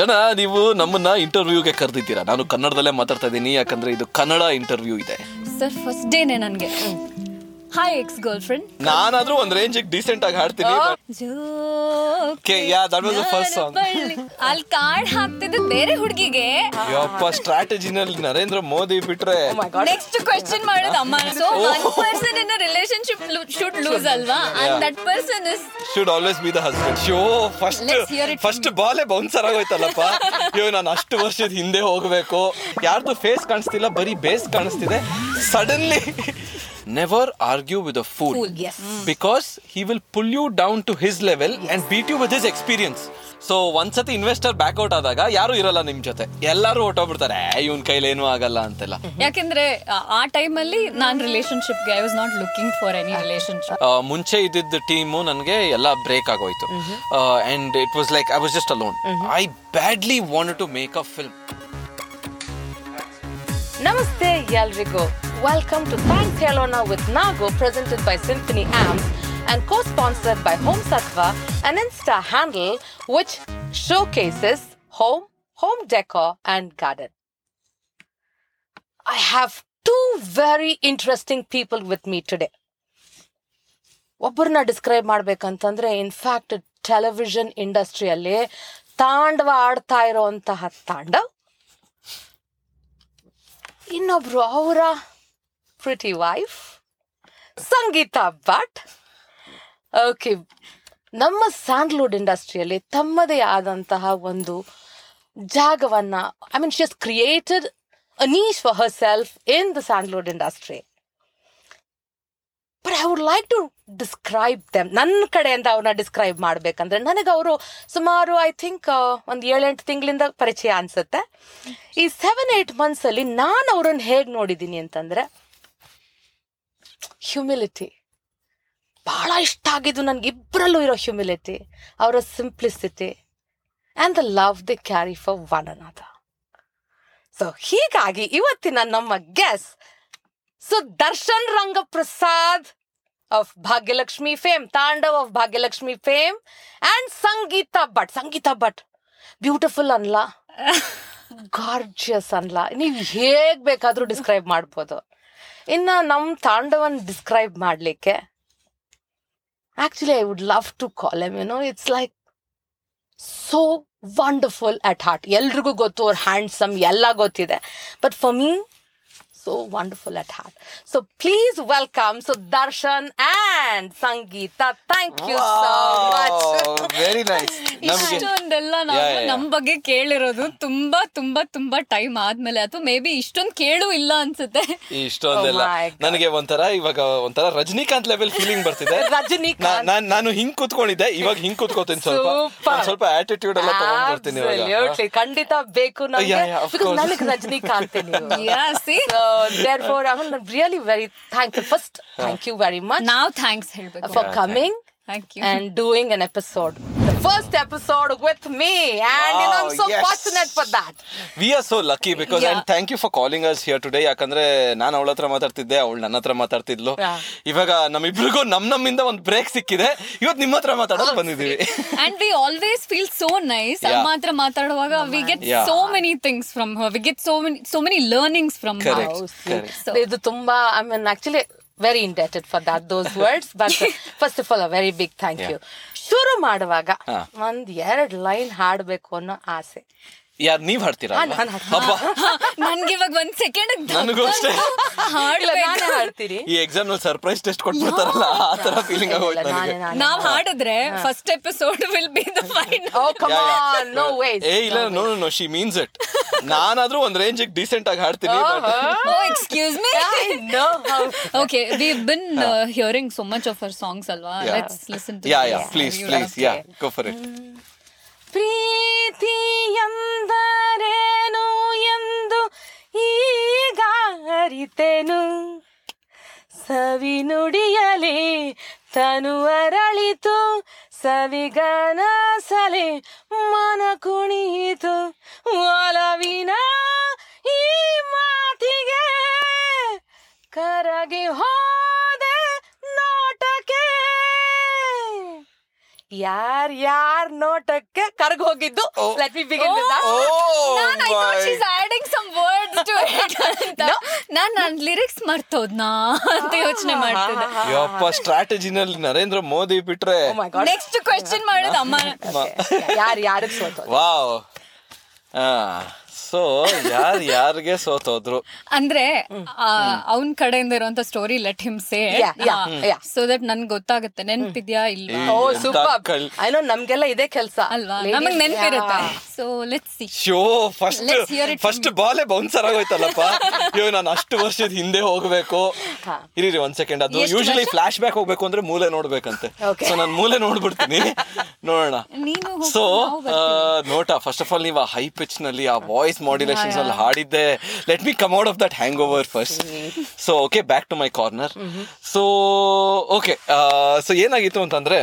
ಕಣ ನೀವು ನಮ್ಮನ್ನ ಇಂಟರ್ವ್ಯೂಗೆ ಕರೆದಿದ್ದೀರಾ ನಾನು ಕನ್ನಡದಲ್ಲೇ ಮಾತಾಡ್ತಾ ಇದ್ದೀನಿ ಯಾಕಂದ್ರೆ ಇದು ಕನ್ನಡ ಇಂಟರ್ವ್ಯೂ ಇದೆ ಸರ್ ಫಸ್ಟ್ ಡೇನೆ ನನಗೆ ಹಾಯ್ ಎಕ್ಸ್ ಗರ್ಲ್ ಫ್ರೆಂಡ್ ನಾನಾದ್ರೂ ಒಂದ್ ರೇಂಜ್ ಡಿಸೆಂಟ್ ಆಗಿ ಹಾಡ್ತೀನಿ Okay, yeah, that was the first song. ಅಲ್ಲಿ ಕಾರ್ಡ್ ಹಾಕ್ತಿದ್ದು ಬೇರೆ ಹುಡುಗಿಗೆ ಯಪ್ಪ ಸ್ಟ್ರಾಟಜಿನಲ್ಲಿ ನರೇಂದ್ರ ಮೋದಿ ಬಿಟ್ರೆ ನೆಕ್ಸ್ಟ್ ಕ್ವೆಶ್ಚನ್ ಮಾಡೋದು ಅಮ್ಮ so one person in relationship should lose ಅಲ್ವಾ and that person is should always be the husband show first Let's hear it from first ಬಾಲೆ ಬೌನ್ಸರ್ ಆಗೋಯ್ತಲ್ಲಪ್ಪ ಅಯ್ಯೋ ನಾನು ಅಷ್ಟು ವರ್ಷದ ಹಿಂದೆ ಹೋಗ್ಬೇಕು ಯಾರ್ದು ಫೇಸ್ ಕಾಣಿಸ್ತಿಲ್ಲ ಬರೀ ಬೇಸ್ ಕಾಣಿಸ್ತಿದೆ suddenly never argue with a fool Fool, yes. Because he will pull you down to his level and beat you with his experience so ಒಂದ್ಸತಿ ಇನ್ವೆಸ್ಟರ್ ಬ್ಯಾಕ್ಔಟ್ ಆದಾಗ ಯಾರು ಇರಲ್ಲ ನಿಮ್ ಜೊತೆ ಎಲ್ಲರೂ ಹೊಟ್ಟೋಗ್ಬಿಡ್ತಾರೆ ಇವನ್ ಕೈಲಿ ಏನೂ ಆಗಲ್ಲ ಅಂತೆಲ್ಲ ಯಾಕೆಂದ್ರೆ ಆ- ಆ ಟೈಮಲ್ಲಿ ನಾನು ರಿಲೇಶನ್ಶಿಪ್ಗೆ I was not looking for any relationship ಆ, ಮುಂಚೆ ಇದ್ದಿದ್ದ ಟೀಮು ನನಗೆ ಎಲ್ಲ ಬ್ರೇಕ್ ಆಗೋಯ್ತು and it was like I was just alone I badly want to make a film ನಮಸ್ತೆ ಎಲ್ರಿಗೂ ವೆಲ್ಕಮ್ ಟು ಥ್ಯಾಂಕ್ಸ್ ಹೇಳೋಣ ವಿತ್ ನಾಗೋ presented by symphony arms and co-sponsored by Home Sattva, an Insta handle which showcases home, home decor and garden. I have two very interesting people with me today. ಒಬ್ಬರನ್ನ describe ಮಾಡ್ಬೇಕಂತಂದ್ರೆ in fact television ಇಂಡಸ್ಟ್ರಿಯಲ್ಲಿ ತಾಂಡವ ಆಡ್ತಾ ಇರೋಂತಹ ತಾಂಡವ್ ಇನ್ನೊಬ್ರು ಅವರ pretty wife Sangeetha Bhat okay ನಮ್ಮ Sandalwood ಇಂಡಸ್ಟ್ರಿಯಲ್ಲಿ ತಮ್ಮದೇ ಆದಂತಹ ಒಂದು ಜಾಗವನ್ನ I mean she has created a niche for herself in the Sandalwood industry but I would like to describe them ನನ್ನ ಕಡೆಯಿಂದ ಅವ್ರನ್ನ ಡಿಸ್ಕ್ರೈಬ್ ಮಾಡ್ಬೇಕಂದ್ರೆ ನನಗೆ ಅವರು ಸುಮಾರು ಐ ಥಿಂಕ್ ಒಂದು ಏಳೆಂಟು ತಿಂಗಳಿಂದ ಪರಿಚಯ ಅನ್ಸುತ್ತೆ ಈ ಸೆವೆನ್ ಏಟ್ ಮಂತ್ಸ್ ಅಲ್ಲಿ ನಾನು ಅವ್ರನ್ನ ಹೇಗೆ ನೋಡಿದ್ದೀನಿ ಅಂತಂದ್ರೆ ಹ್ಯುಮಿಲಿಟಿ ಬಹಳ ಇಷ್ಟ ಆಗಿದ್ದು ನನ್ಗೆ ಇಬ್ಬರಲ್ಲೂ ಇರೋ ಹ್ಯುಮಿಲಿಟಿ ಅವರ simplicity and the love they carry for one another so ಹೀಗಾಗಿ ಇವತ್ತಿನ ನಮ್ಮ guest so Darshan Rangaprasad of Bhagyalakshmi fame Tandav of Bhagyalakshmi fame and Sangeetha Bhat Sangeetha Bhat beautiful ಅನ್ಲ ಗಾರ್ಜಿಯಸ್ ಅನ್ಲ ನೀವು ಹೇಗ್ ಬೇಕಾದ್ರೂ ಡಿಸ್ಕ್ರೈಬ್ ಮಾಡ್ಬೋದು ಇನ್ನ ನಮ್ ತಾಂಡವನ್ ಡಿಸ್ಕ್ರೈಬ್ ಮಾಡ್ಲಿಕ್ಕೆ actually I would love to call him you know it's like so wonderful at heart ಎಲ್ರಿಗೂ ಗೊತ್ತು ಅವ್ರ ಹ್ಯಾಂಡ್ಸಮ್ ಎಲ್ಲ ಗೊತ್ತಿದೆ but for me so wonderful at heart. So please welcome so Darshan and Sangeeta. Thank you so much. Very nice ನಮಗೆ ಇಷ್ಟೊಂದೆಲ್ಲ Yeah, ನಾವು yeah, yeah. ನಮ್ ಬಗ್ಗೆ ಕೇಳಿರೋದು ತುಂಬಾ ತುಂಬಾ ತುಂಬಾ ಟೈಮ್ ಆದ್ಮೇಲೆ ಅಥವಾ ಮೇ ಬಿ ಇಷ್ಟೊಂದ್ ಕೇಳು ಇಲ್ಲ ಅನ್ಸುತ್ತೆ ಇಷ್ಟೊಂದೆಲ್ಲ Oh my God. ನನಗೆ ಒಂಥರ ಇವಾಗ ಒಂಥರ ರಜನಿಕಾಂತ್ ಲೆವೆಲ್ ಫೀಲಿಂಗ್ ಬರ್ತಿದೆ ರಜನಿಕಾಂತ್. ನಾ- ನಾನ್- ನಾನು ಹಿಂಗ್ ಕೂತ್ಕೊಂಡಿದ್ದೆ ಇವಾಗ ಹಿಂಗ್ ಕೂತ್ಕೋತೀನಿ ಸ್ವಲ್ಪ Super. ನಾನ್ ಸ್ವಲ್ಪ ಆಟಿಟ್ಯೂಡ್ ಎಲ್ಲ ತಗೊಂಡ್ ಬರ್ತೀನಿ ಇವಾಗ Absolutely. ಖಂಡಿತ ಬೇಕು ನಮ್ಗೆ Yeah, yeah, of because course. ನನಗೆ ರಜನಿಕಾಂತ್ ನೀವು Yeah, see? so therefore I'm really very thankful first thank you very much ನಾವ್ ಥ್ಯಾಂಕ್ಸ್ ಹೇಳ್ಬೇಕು for coming thank you and doing an episode the first episode with me and you know I'm Wow, so yes. fortunate for that we are so lucky because Yeah. And thank you for calling us here today ಯಾಕಂದ್ರೆ ನಾನು ಅವಳ ಹತ್ರ ಮಾತಾಡ್ತಿದ್ದೆ ಅವಳು ನನ್ನ ಹತ್ರ ಮಾತಾಡ್ತಿದ್ಲು Yeah. ಇವಾಗ ನಮ್ಮಿಬ್ರಿಗೂ ನಮ್ ನಮ್ಮಿಂದ ಒಂದು ಬ್ರೇಕ್ ಸಿಕ್ಕಿದೆ ಇವತ್ತು ನಿಮ್ಮ ಹತ್ರ ಮಾತಾಡೋಕೆ ಬಂದಿದ್ದೀವಿ and we always feel so nice Yeah. ಅಮ್ಮ ಹತ್ರ ಮಾತಾಡುವಾಗ we get Yeah. So many things from we get so many so many learnings from Correct. Oh, see. Correct. So- ಇದು ತುಂಬಾ I mean actually very indebted for that those words but first of all a very big thank you ಶುರು ಮಾಡುವಾಗ ಹಾ. ಒಂದ್ ಎರಡ್ line ಹಾಡ್ಬೇಕು ಅನ್ನೋ ಆಸೆ ಯಾರು ನೀವ್ ಹಾಡ್ತೀರಾ ಹಾ, ಅಲ್ವಾ? ನಾನ್ ಹಾಡ್ತೀನಿ. ಹಬ್ಬ ನನ್ಗೆ ಇವಾಗ ಒಂದ್ ಸೆಕೆಂಡ್ ನನಗೂ ಅಷ್ಟೇ. ಇಲ್ಲ, ನಾನೇ ಹಾಡ್ತೀನಿ ಈ ಎಕ್ಸಾಮ್ ನಲ್ಲಿ ಸರ್ಪ್ರೈಸ್ ಟೆಸ್ಟ್ ಕೊಟ್ಬಿಡ್ತಾರಲ್ಲ ಆ ತರ ಫೀಲಿಂಗ್ ಇಲ್ಲ, ಆಗೋಯ್ತು ನಾನೇ ನನಗೆ ನಾನೇ ನಾವ್ ಹಾಡಿದ್ರೆ first episode will be the final oh come Yeah, yeah. On no ways ಏ ಇಲ್ಲ no no she means it ನಾನಾದ್ರೂ ಒಂದ್ ರೇಂಜ್ ಡಿಸೆಂಟ್ ಆಗಿ ಹಾಡ್ತೀನಿ but- oh excuse me I know how okay we been hearing so much of our songs ಅಲ್ವಾ Yeah. Let's listen to yeah yeah please please yeah go for it ಪ್ರೀತಿ ಎಂದರೇನು ಎಂದು ಈಗ ಅರಿತೆನು ಸವಿ ನುಡಿಯಲಿ ತನು ಅರಳಿತು ಸವಿಗನಸಲಿ ಮನ ಕುಣಿಯಿತು ಒಲವಿನ ಈ ಮಾತಿಗೆ ಕರಗಿ ಹೋದೆ ನೋಟಕ್ಕೆ ಯಾರ್ ಯಾರ್ ನೋಟಕ್ಕೆ ಕರ್ಗ್ ಹೋಗಿದ್ದು let me begin with that Oh ನಾನ್ I thought my she's adding some words to it ಅಂತ ನಾನ್ ನನ್ ಲಿರಿಕ್ಸ್ ಮರ್ತೋದ್ನಾ ಅಂತ ಯೋಚನೆ ಮಾಡ್ತಿದ್ದೆ ಯಪ್ಪ ಸ್ಟ್ರಾಟಜಿನಲ್ಲಿ ನರೇಂದ್ರ ಮೋದಿ ಬಿಟ್ರೆ oh my God next question ಮಾಡೋದು ಅಮ್ಮ ಯಾರ್ ಯಾರಿಗೆ ಸೋತೋದು ವಾವ್ ಸೊ ಯಾರ್ ಯಾರಿಗೆ ಸೋತೋದ್ರು ಅಂದ್ರೆ ಅವನ್ ಕಡೆಯಿಂದ ಇರುವಂತ story let him say Yeah, yeah, yeah. So that ನನ್ಗೆ ಗೊತ್ತಾಗುತ್ತೆ ನೆನ್ಪಿದ್ಯಾ ಇಲ್ವಾ ಓ ಎಂತ ಸೂಪರ್ ಕಳ್- ಐ ನೋ ನಮ್ಗೆಲ್ಲ ಇದೇ ಕೆಲಸ ಅಲ್ವಾ ನಮಗ್ ನೆನ್ಪಿರುತ್ತೆ so let's see show first Let's hear it from first ಬಾಲೆ ಬೌನ್ಸರ್ ಆಗೋಯ್ತಲ್ಲಪ್ಪ ಅಯ್ಯೋ ನಾನು ಅಷ್ಟು ವರ್ಷದ ಹಿಂದೆ ಹೋಗ್ಬೇಕು ಹಾ. ಇರಿ ಒಂದ್ ಸೆಕೆಂಡ್ ಅದು ಎಷ್ಟು ಯೂಶಲಿ ವರ್ಷ? ಫ್ಲಾಶ್ ಬ್ಯಾಕ್ ಹೋಗ್ಬೇಕು ಅಂದ್ರೆ ಮೂಲೆ ನೋಡ್ಬೇಕಂತೆ Okay. ಸೊ ನಾನು ಮೂಲೆ ನೋಡ್ಬಿಡ್ತೀನಿ ನೋಡೋಣ ನೀನು ಹೋಗು, ಸೊ ನಾವು ಬರ್ತೀವಿ. ನೋಟ ಫಸ್ಟ್ ಆಫ್ ಆಲ್ ನೀವು ಆ ಹೈ ಪಿಚ್ ನಲ್ಲಿ ಆ ವಾಯ್ಸ್ ಮಾಡ್ಯುಲೇಷನ್ಸ್ ಅಲ್ಲಿ ಹಾಡಿದ್ದೆ let me come out of that hangover first so okay back to my corner so okay so ಏನಾಗಿತ್ತು ಅಂತಂದ್ರೆ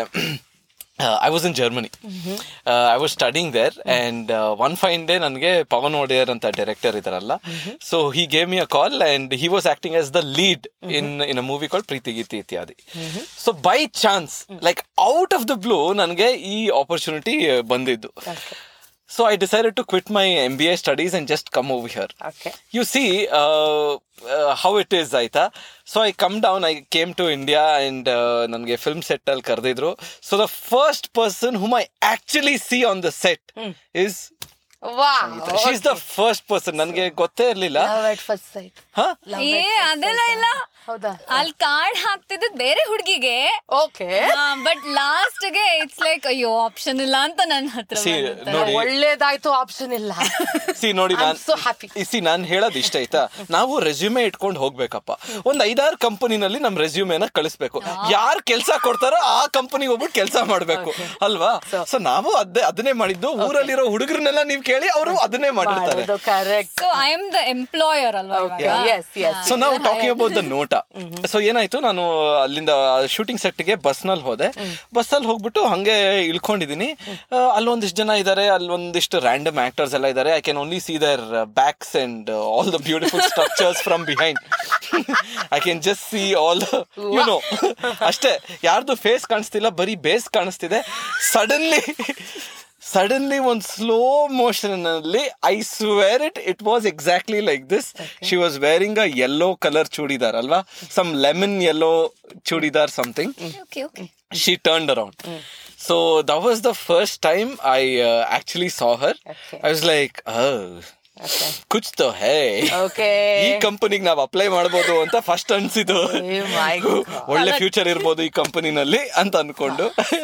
I was in Germany I was studying there and one fine day ನನಗೆ ಪವನ್ ಒಡೆಯರ್ ಅಂತ director ಇದಾರಲ್ಲ so he gave me a call and he was acting as the lead in in a movie call Preethi Geethi Ityadi so by chance like out of the blue ನನಗೆ ಈ opportunity ಬಂದಿದ್ದು so I decided to quit my M B A studies and just come over here okay you see how it is ಆಯ್ತಾ so I come down I came to India and ನನಗೆ film set ಅಲ್ಲಿ ಕರೆದಿದ್ರು so the first person whom I actually see on the set is ವಾ she is the first person ನನಗೆ ಗೊತ್ತೇ ಇರಲಿಲ್ಲ love at first sight ಹಾ ಏ ಅದೆಲ್ಲ ಇಲ್ಲ ಹೌದಾ ಅಲ್ಲಿ ಕಾರ್ಡ್ ಹಾಕ್ತಿದ್ದು ಬೇರೆ ಹುಡುಗಿಗೆ ಓಕೆ ಬಟ್ ಲಾಸ್ಟ್ ಗೆ ಇಟ್ಸ್ ಲೈಕ್ ಅಯ್ಯೋ ಆಪ್ಷನ್ ಇಲ್ಲ ಅಂತ ನನ್ನ ಹತ್ರ ಸಿ ಬಂತು. ನೋಡಿ ಒಳ್ಳೇದಾಯ್ತು ಆಪ್ಷನ್ ಇಲ್ಲ ಸಿ ನೋಡಿ I'm ನಾನು so happy. ಸಿ ನಾನು ಹೇಳೋದು ಇಷ್ಟ ಆಯ್ತಾ ನಾವು ರೆಸ್ಯೂಮೆ ಇಟ್ಕೊಂಡು ಹೋಗ್ಬೇಕಪ್ಪ ಒಂದ್ ಐದಾರು ಕಂಪನಿನಲ್ಲಿ ನಮ್ ರೆಸ್ಯೂಮೆನ ಕಳಿಸ್ಬೇಕು ಯಾರು ಕೆಲಸ ಕೊಡ್ತಾರೋ ಆ ಕಂಪನಿಗೆ ಹೋಗ್ಬಿಟ್ಟು ಕೆಲಸ ಮಾಡ್ಬೇಕು ಅಲ್ವಾ ಸೊ ನಾವು ಅದೇ ಅದನ್ನೇ ಮಾಡಿದ್ದು ಊರಲ್ಲಿರೋ ಹುಡುಗರನ್ನೆಲ್ಲ ನೀವು ಕೇಳಿ ಅವರು ಅದನ್ನೇ ಮಾಡಿರ್ತಾರೆ ಮಾಡೋದು correct so I am the employer ಅಲ್ವಾ ಇವಾಗ? ಎಸ್ ಎಸ್ ಸೊ ನಾವು ಟಾಕಿಂಗ್ ಅಬೌಟ್ ದ ನೋಟ ಸೊ ಏನಾಯ್ತು ನಾನು ಅಲ್ಲಿಂದ ಶೂಟಿಂಗ್ ಸೆಟ್ಗೆ ಬಸ್ ನಲ್ಲಿ ಹೋದೆ ಬಸ್ ಅಲ್ಲಿ ಹೋಗ್ಬಿಟ್ಟು ಹಂಗೆ ಇಳ್ಕೊಂಡಿದೀನಿ ಆ, ಅಲ್ಲೊಂದಿಷ್ಟು ಜನ ಇದಾರೆ ಅಲ್ಲೊಂದಿಷ್ಟು ರ್ಯಾಂಡಮ್ ಆಕ್ಟರ್ಸ್ ಎಲ್ಲ ಇದಾರೆ I can only see their backs and all the beautiful structures from behind I can just see all you know ಅಷ್ಟೇ ಯಾರ್ದು ಫೇಸ್ ಕಾಣಿಸ್ತಿಲ್ಲ ಬರೀ ಬೇಸ್ ಕಾಣಿಸ್ತಿದೆ ಸಡನ್ಲಿ ಸಡನ್ಲಿ ಒಂದು ಸ್ಲೋ ಮೋಷನ್ ಅಲ್ಲಿ I swear it it was exactly like this she was wearing a yellow colour chudidar ಅಲ್ವಾ some lemon yellow chudidar something Okay, okay. she turned around. So that was the first time I uh, actually saw her. Okay. I was like, oh, ಕುಚ್ ತೋ ಹೇ okay ಈ ಕಂಪನಿಗೆ ನಾವ್ apply ಮಾಡಬಹುದು ಅಂತ first ಅನ್ಸಿದ್ದು my God. ಒಳ್ಳೆ ಫ್ಯೂಚರ್ ಇರ್ಬೋದು ಈ ಕಂಪನಿನಲ್ಲಿ ಅಂತ ಅನ್ಕೊಂಡು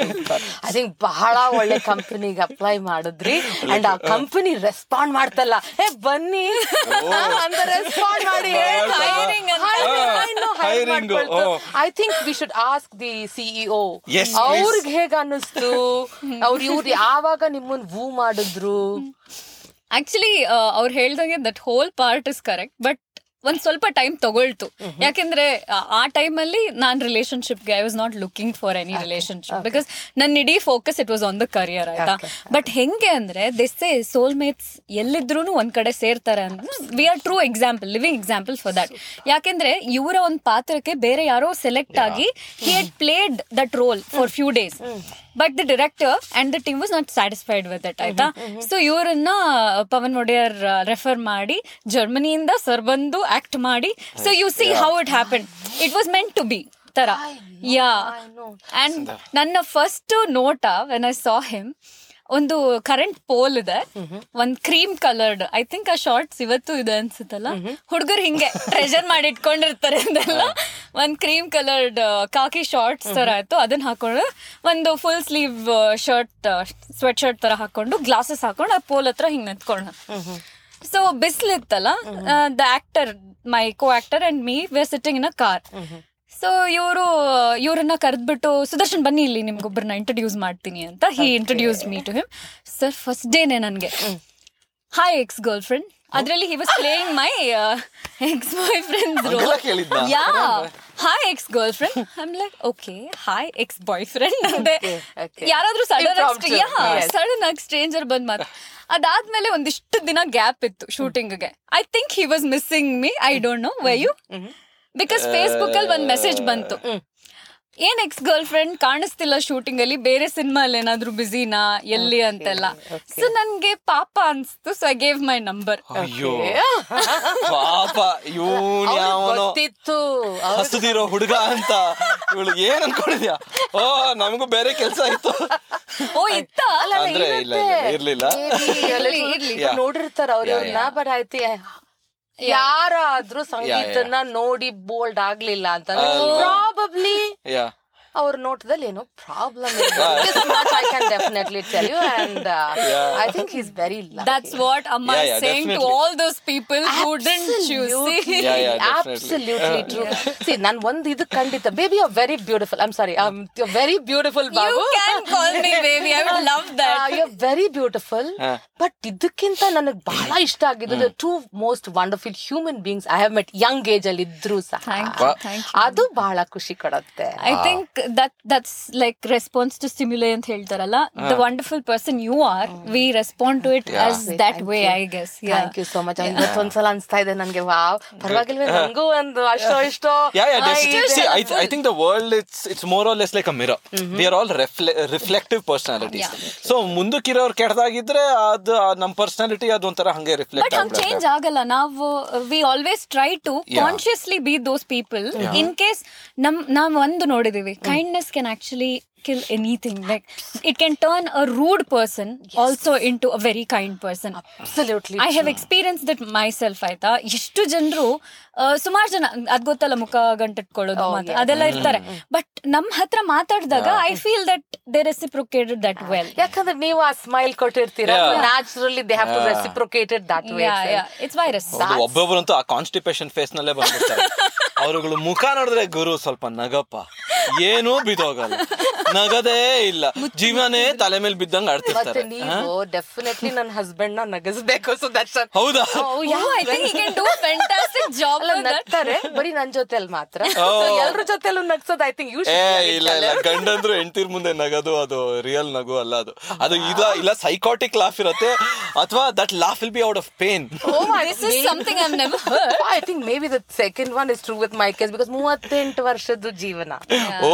ಐ ಥಿಂಕ್ ಬಹಳ ಒಳ್ಳೆ ಕಂಪನಿಗೆ ಅಪ್ಲೈ ಮಾಡಿದ್ರಿ ಅಂಡ್ ಆ ಕಂಪನಿ ರೆಸ್ಪಾಂಡ್ ಮಾಡ್ತಲ್ಲ ಏ ಬನ್ನಿ ಅಂತ ರೆಸ್ಪಾಂಡ್ ಮಾಡಿ Hiring ಅಂತ. Hiring, oh. I think we should ask the CEO Yes, please. ಅವ್ರಿಗೆ ಹೇಗ ಅನ್ನಿಸ್ತು ಅವ್ರು ಇವ್ರು ಯಾವಾಗ ನಿಮ್ಮನ್ ವೂ ಮಾಡಿದ್ರು ಆಕ್ಚುಲಿ ಅವ್ರು ಹೇಳ್ದಂಗೆ that whole part is correct but ಒಂದ್ ಸ್ವಲ್ಪ ಟೈಮ್ ತಗೊಳ್ತು ಯಾಕೆಂದ್ರೆ ಆ- ಆ ಟೈಮಲ್ಲಿ ನಾನ್ ರಿಲೇಶನ್ಶಿಪ್ಗೆ I was not looking for any relationship because ನನ್ನ ಇಡೀ focus it was on the career ಆಯ್ತಾ ಬಟ್ ಹೆಂಗೆ ಅಂದ್ರೆ ದಿಸ್ಸೆ ಸೋಲ್ ಮೇಟ್ಸ್ ಎಲ್ಲಿದ್ರು ಒಂದ್ ಕಡೆ ಸೇರ್ತಾರೆ ಅಂತ we are true example living example for that ಯಾಕೆಂದ್ರೆ ಇವರ ಒಂದು ಪಾತ್ರಕ್ಕೆ ಬೇರೆ ಯಾರೋ ಸೆಲೆಕ್ಟ್ ಆಗಿ he had played that role for few days but the director and the team was not satisfied with it ಆಯ್ತಾ ಸೊ ಇವರನ್ನ ಪವನ್ ಒಡೆಯರ್ ರೆಫರ್ ಮಾಡಿ ಜರ್ಮನಿಯಿಂದ ಸರ್ ಬಂದು ಆಕ್ಟ್ ಮಾಡಿ so you see how it happen it was meant to be ತರ yeah and ನನ್ನ first ನೋಟ when I saw him ಒಂದು ಕರೆಂಟ್ ಪೋಲ್ ಇದೆ ಒಂದ್ ಕ್ರೀಮ್ ಕಲರ್ಡ್ ಐ ಥಿಂಕ್ ಆ ಶಾರ್ಟ್ಸ್ ಇವತ್ತು ಇದೆ ಅನ್ಸುತ್ತಲ್ಲ ಹುಡುಗರು ಹಿಂಗೆ ಟ್ರೆಜರ್ ಮಾಡಿ ಇಟ್ಕೊಂಡಿರ್ತಾರೆ ಅಂದೆಲ್ಲ ಒಂದ್ ಕ್ರೀಮ್ ಕಲರ್ಡ್ ಕಾಕಿ ಶಾರ್ಟ್ಸ್ ತರ ಆಯ್ತು ಅದನ್ನ ಹಾಕೊಂಡು ಒಂದು full sleeve shirt sweatshirt ತರ ಹಾಕೊಂಡು ಗ್ಲಾಸಸ್ ಹಾಕೊಂಡು ಆ ಪೋಲ್ ಹತ್ರ ಹಿಂಗ್ ನಿಂತ್ಕೊಂಡ ಸೊ ಬಿಸಿಲಿತ್ತಲ್ಲ the actor my co actor and me we are sitting in a car so ಇವರು ಇವ್ರನ್ನ ಕರೆದ್ಬಿಟ್ಟು ಸುದರ್ಶನ್ ಬನ್ನಿ ಇಲ್ಲಿ ನಿಮ್ಗೊಬ್ಬರನ್ನ ಇಂಟ್ರೊಡ್ಯೂಸ್ ಮಾಡ್ತೀನಿ ಅಂತ he introduce me to him sir first ಡೇನೆ ನನಗೆ ಹಾಯ್ ಎಕ್ಸ್ ಗರ್ಲ್ ಫ್ರೆಂಡ್ ಅದ್ರಲ್ಲಿ he was playing my ex boyfriend ಹಂಗೆಲ್ಲ ಕೇಳಿದ್ನಾ? Yeah hi ex girlfriend I'm like okay hi ex boyfriend ಅಂದೆ Okay, okay. ಯಾರಾದ್ರೂ sudden Impromptu, yeah yes. Sudden ಆಗಿ stranger ಬಂದ್ ಮಾತು ಅದಾದ್ಮೇಲೆ ಒಂದಿಷ್ಟು ದಿನ ಗ್ಯಾಪ್ ಇತ್ತು ಶೂಟಿಂಗ್ಗೆ I think he was missing me I don't know why you because Facebook ಅಲ್ಲಿ ಒಂದ್ ಮೆಸೇಜ್ ಬಂತು ಏನ್ ಎಕ್ಸ್ ಗರ್ಲ್ ಫ್ರೆಂಡ್ ಕಾಣಿಸ್ತಿಲ್ಲ ಶೂಟಿಂಗ್ ಅಲ್ಲಿ ಬೇರೆ ಸಿನಿಮಾ ಅಲ್ಲಿ ಏನಾದ್ರು ಬಿಸಿನಾ ಎಲ್ಲಿ ಅಂತೆಲ್ಲ ಸೊ ನನ್ಗೆ ಪಾಪ ಅನ್ಸ್ತು so I gave my number ಅಯ್ಯೋ ಪಾಪ ಇವನ್ ಯಾವನೋ ಗೊತ್ತಿತ್ತು ಹಸುದಿರೋ ಹುಡುಗ ಅಂತ ಇವಳು ಏನ್ ಅನ್ಕೊಂಡಿದ್ಯಾ ಓ ನಮಗೂ ಬೇರೆ ಕೆಲ್ಸ ಆಯ್ತು ಓ ಇತ್ತ ಅಲ್ಲ, ಅಲ್ಲ, ಅಂದ್ರೆ ಇಲ್ಲ, ಇರುತ್ತೆ. ಇಲ್ಲ, ಇರ್ಲಿಲ್ಲ. Maybe a little- ಇರ್ಲಿ. Yeah. ನೋಡಿರ್ತಾರ ಅವ್ರ Yeah, ಇವ್ರನ್ನ ಬಟ್ ಆಯ್ತು ಯಾರಾದ್ರೂ ಸಂಗೀತನ ನೋಡಿ ಬೋಲ್ಡ್ ಆಗ್ಲಿಲ್ಲ ಅಂತ ಅಲ್ವಾ? ಪ್ರಾಬಬ್ಲಿ ಯಾ ಅವ್ರ ನೋಟದಲ್ಲಿ ಏನೋ problem I can definitely tell you and I think is very That's what Amma Yeah, is yeah, saying to definitely. all those people who didn't choose. See? Yeah, yeah, definitely. Absolutely true see ನಾನ್ ಒಂದ್ ಇದು ಖಂಡಿತ baby you very beautiful I'm sorry very beautiful You Babu can call me baby. I would love that. You very beautiful ಹಾ. But ಇದಕ್ಕಿಂತ ನನಗೆ ಬಹಳ ಇಷ್ಟ ಆಗಿದ್ದು two most wonderful human beings I have met young age ಅಲ್ಲಿ ಇದ್ರು ಸಹ Thank you. Thank you. ಅದು ಬಹಳ ಖುಷಿ ಕೊಡುತ್ತೆ I think that that's like response to stimuli ಅಂತ ಹೇಳ್ತಾರಲ್ಲ the wonderful person you are we respond to it as that way I guess yeah thank you so much ಇವತ್ತೊಂದ್ಸಲ ಅನ್ಸ್ತಾ ಇದೆ ನನ್ಗೆ ವಾವ್ ಪರವಾಗಿಲ್ವೇ ನಂಗೂ ಒಂದು ಅಷ್ಟೋ ಇಷ್ಟೋ Yeah, yeah, ಆ, definitely. ಇದೆ. See, I, I think the world it's it's more or less like a mirror. We are all refle- reflective personalities. So ಮುಂದಕ್ಕಿರೋರು ಕೆಟ್ಟದಾಗಿದ್ರೆ ಅದು ಆ ನಮ್ ಪರ್ಸನಾಲಿಟಿ ಅದೊಂಥರ ಹಂಗೆ ಬಟ್ ರಿಫ್ಲೆಕ್ಟ್ ಹಂಗ್ ಚೇಂಜ್ ಆಗಲ್ಲ ನಾವು we always try to consciously be those people in case ನಮ್ ನಾವ್ ಒಂದು ನೋಡಿದೀವಿ kindness can actually kill anything like it can turn a rude person also into a very kind person Absolutely I have experience that myself ಆಯ್ತಾ ಎಷ್ಟು ಜನರು ಸುಮಾರು ಜನ ಅದ್ ಗೊತ್ತಲ್ಲ ಮುಖ ಗಂಟಿಟ್ಕೊಳ್ಳೋದು ಮಾತ್ರ ಅದೆಲ್ಲ ಇರ್ತಾರೆ ಬಟ್ ನಮ್ ಹತ್ರ ಮಾತಾಡಿದಾಗ I feel that they reciprocated that well ಯಾಕಂದ್ರೆ ನೀವು ಆ ಸ್ಮೈಲ್ ಕೊಟ್ಟಿರ್ತೀರಾ Yeah. Naturally they have to reciprocated that way it's virus ಒಬ್ಬೊಬ್ಬರಂತೂ ಆ ಕಾನ್ಸ್ಟಿಪೇಷನ್ ಫೇಸ್ ನಲ್ಲೇ ಬಂದ್ಬಿಡ್ತಾರೆ ಅವ್ರುಗಳು ಮುಖ ನೋಡಿದ್ರೆ ಗುರು ಸ್ವಲ್ಪ ನಗಪ್ಪ ಏನೂ ಬಿದೋಗಲ್ಲ ನಗದೇ ಇಲ್ಲ ಜೀವನೇ ತಲೆ ಮೇಲೆ ಬಿದ್ದಂಗ್ ಮತ್ತೆ ಆಡ್ತಿರ್ತಾರೆ ನೀವು ಡೆಫಿನೆಟ್ಲಿ ನನ್ನ ಹಸ್ಬೆಂಡ್ ನ ನಗಸ್ಬೇಕು ಸೊ ದಟ್ಸ್ ಹೌದಾ I think he can do fantastic job ಅಲ್ಲ with that. ನಗ್ತಾರೆ ಬರೀ ನನ್ ಜೊತೆಲ್ ಮಾತ್ರ Oh. ಎಲ್ರ ಜೊತೆಲೂ ನಗ್ಸೋದು ಐ ಥಿಂಕ್ ಯು ಏ ಇಲ್ಲ ಇಲ್ಲ ಗಂಡಂದ್ರು ಹೆಂಡ್ತಿರ್ ಮುಂದೆ ನಗದು ಅದು ರಿಯಲ್ ನಗು ಅಲ್ಲ ಅದು ಅದು ಇಲ್ಲ ಇಲ್ಲ ಸೈಕಾಟಿಕ್ ಲಾಫ್ ಇರುತ್ತೆ ಅಥವಾ that laugh will be out of pain This is something I've never heard. I think maybe the second one is true with my case because ಮೂವತ್ತೆಂಟು ವರ್ಷದ ಜೀವನ oh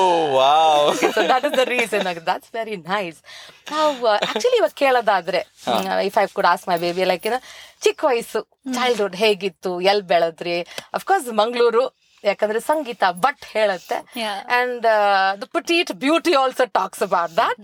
wow so that is the reason that's very nice ನಾವು actually ಇವಾಗ ಕೇಳೋದಾದ್ರೆ if I could ask my baby like ಏನೋ ಚಿಕ್ಕ ವಯಸ್ಸು childhood ಹೇಗಿತ್ತು ಎಲ್ ಬೆಳೆದ್ರಿ ಅಫ್ಕೋರ್ಸ್ ಮಂಗಳೂರು ಯಾಕಂದ್ರೆ ಸಂಗೀತ ಬಟ್ ಹೇಳುತ್ತೆ Yeah. And the petite beauty also talks about that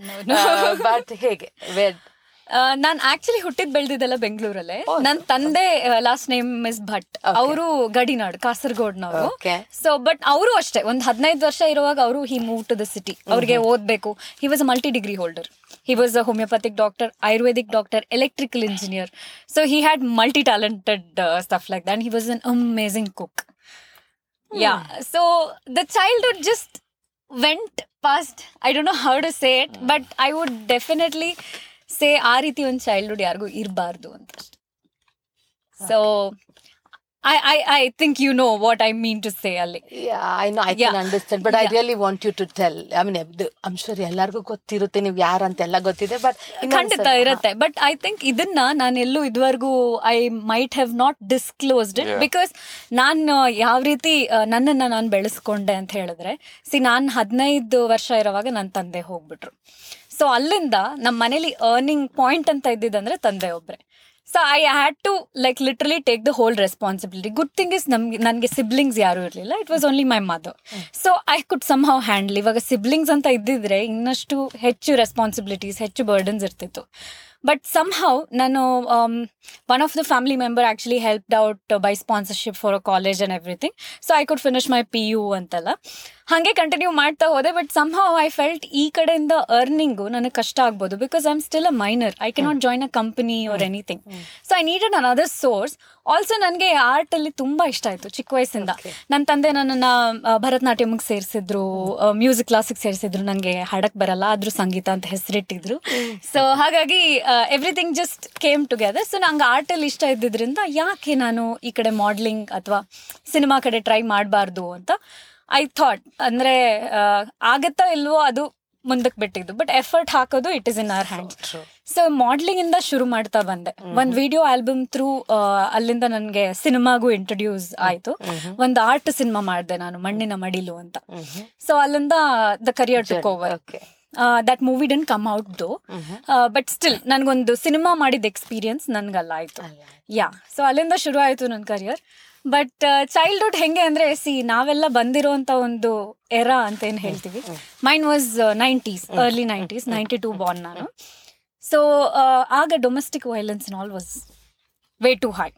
but ಹೇಗೆ ವೆಡ್ ನಾನ್ ಆಕ್ಚುಲಿ ಹುಟ್ಟಿದ್ ಬೆಳೆದಿದ್ದೆಲ್ಲ ಬೆಂಗಳೂರಲ್ಲೇ ನನ್ ತಂದೆ ಲಾಸ್ಟ್ ನೇಮ್ ಮಿಸ್ ಭಟ್ ಅವರು ಗಡಿನಾಡು ಕಾಸರಗೋಡ್ನವರು Okay. ಸೊ ಬಟ್ ಅವರು ಅಷ್ಟೇ ಒಂದ್ ಹದಿನೈದು ವರ್ಷ ಇರುವಾಗ ಅವರು he move to the city ಅವ್ರಿಗೆ ಓದ್ಬೇಕು he was a multi degree holder he was a homeopathic doctor ayurvedic doctor electrical engineer so he had multi talented stuff like that he was an amazing cook yeah so the childhood just went past I don't know how to say it but I would definitely ಸೇ ಆ ರೀತಿ ಒಂದು childhood ಯಾರಿಗೂ ಇರಬಾರ್ದು ಅಂತ so I I I think you know what I mean to say ಅಲ್ಲಿ Yeah, I know, I can Yeah. understand, but I Yeah. really want you to tell. I mean, I'm sure ಎಲ್ಲರಿಗೂ ಗೊತ್ತಿರುತ್ತೆ ನೀವು ಯಾರಂತ ಎಲ್ಲ ಗೊತ್ತಿದೆ but ಖಂಡಿತ ಇರುತ್ತೆ but I think ಇದನ್ನ ನಾನು ಎಲ್ಲೂ ಇದುವರೆಗೂ I might have not disclosed it because ನಾನು ಯಾವ ರೀತಿ ಆ, ನನ್ನನ್ನ ನಾನು ಬೆಳೆಸ್ಕೊಂಡೆ ಅಂತ ಹೇಳಿದ್ರೆ ಸಿ ನಾನು ಹದಿನೈದು ವರ್ಷ ಇರೋವಾಗ ನನ್ನ ತಂದೆ ಹೋಗ್ಬಿಟ್ರು ಸೊ ಅಲ್ಲಿಂದ ನಮ್ಮ ಮನೇಲಿ ಅರ್ನಿಂಗ್ ಪಾಯಿಂಟ್ ಅಂತ ಇದ್ದಿದ್ದಂದ್ರೆ ತಂದೆ ಒಬ್ರೆ so I had to like literally take the whole responsibility good thing is ನಮ್ಗೆ ನನಗೆ ಸಿಬ್ಲಿಂಗ್ಸ್ ಯಾರು ಇರಲಿಲ್ಲ it was only my mother so I could somehow handle ಇವಾಗ ಸಿಬ್ಲಿಂಗ್ಸ್ ಅಂತ ಇದ್ದಿದ್ರೆ ಇನ್ನಷ್ಟು ಹೆಚ್ಚು ರೆಸ್ಪಾನ್ಸಿಬಿಲಿಟೀಸ್ ಹೆಚ್ಚು ಬರ್ಡನ್ಸ್ ಇರ್ತಿತ್ತು ಬಟ್ ಸಮ್ ಹೌ ನಾನು one of the family member actually helped out by sponsorship for a college and everything so I could finish my P you ಅಂತೆಲ್ಲ ಹಾಗೆ ಕಂಟಿನ್ಯೂ ಮಾಡ್ತಾ ಹೋದೆ but somehow I felt ಈ ಕಡೆಯಿಂದ earning ನನಗೆ ಕಷ್ಟ ಆಗ್ಬೋದು because I am still a minor I cannot join a company or anything so I needed another source also ನನಗೆ ಆರ್ಟ್ ಅಲ್ಲಿ ತುಂಬಾ ಇಷ್ಟ ಆಯ್ತು ಚಿಕ್ಕ ವಯಸ್ಸಿಂದ ನನ್ನ ತಂದೆ ನನ್ನನ್ನ ಆ, ಭರತನಾಟ್ಯಮ್ಗೆ ಸೇರಿಸಿದ್ರು ಮ್ಯೂಸಿಕ್ ಕ್ಲಾಸಿಗೆ ಸೇರಿಸಿದ್ರು ನನಗೆ ಹಾಡಕ್ ಬರಲ್ಲ ಆದ್ರೂ ಸಂಗೀತ ಅಂತ ಹೆಸರಿಟ್ಟಿದ್ರು ಸೊ ಹಾಗಾಗಿ everything just came together so ನಂಗೆ ಆರ್ಟ್ ಅಲ್ಲಿ ಇಷ್ಟ ಇದ್ದಿದ್ರಿಂದ ಯಾಕೆ ನಾನು ಈ ಕಡೆ ಮಾಡ್ಲಿಂಗ್ ಅಥವಾ ಸಿನಿಮಾ ಕಡೆ ಟ್ರೈ ಮಾಡಬಾರ್ದು ಅಂತ ಐ ಥಾಟ್ ಅಂದ್ರೆ ಆ, ಆಗತ್ತೋ ಇಲ್ವೋ ಅದು ಮುಂದಕ್ಕೆ ಬಿಟ್ಟಿದ್ದು ಬಟ್ ಎಫರ್ಟ್ ಹಾಕೋದು it is in our hand so modelling ಇಂದ ಶುರು ಮಾಡ್ತಾ ಬಂದೆ ಒಂದ್ ವಿಡಿಯೋ ಆಲ್ಬಮ್ ಥ್ರೂ ಅಲ್ಲಿಂದ ನನಗೆ ಸಿನಿಮಾಗೂ ಇಂಟ್ರೊಡ್ಯೂಸ್ ಆಯ್ತು ಒಂದು ಆರ್ಟ್ ಸಿನಿಮಾ ಮಾಡಿದೆ ನಾನು ಮಣ್ಣಿನ ಮಡಿಲು ಅಂತ ಸೊ ಅಲ್ಲಿಂದ the career took over Okay. That movie didn't come out though but still ನನ್ಗೊಂದು ಸಿನಿಮಾ ಮಾಡಿದ ಎಕ್ಸ್ಪೀರಿಯನ್ಸ್ ನನ್ಗಲ್ಲ ಆಯ್ತು ಯಾ ಸೊ ಅಲ್ಲಿಂದ ಶುರು ಆಯ್ತು ನನ್ನ ಕರಿಯರ್ ಬಟ್ ಚೈಲ್ಡ್ಹುಡ್ ಹೆಂಗೆ ಅಂದ್ರೆ ಸಿ ನಾವೆಲ್ಲ ಬಂದಿರೋಂತ ಒಂದು ಎರಾ ಅಂತ ಏನ್ ಹೇಳ್ತೀವಿ mine was nineties early nineties ninety two born ನಾನು ಸೊ ಆಗ domestic violence all was way too high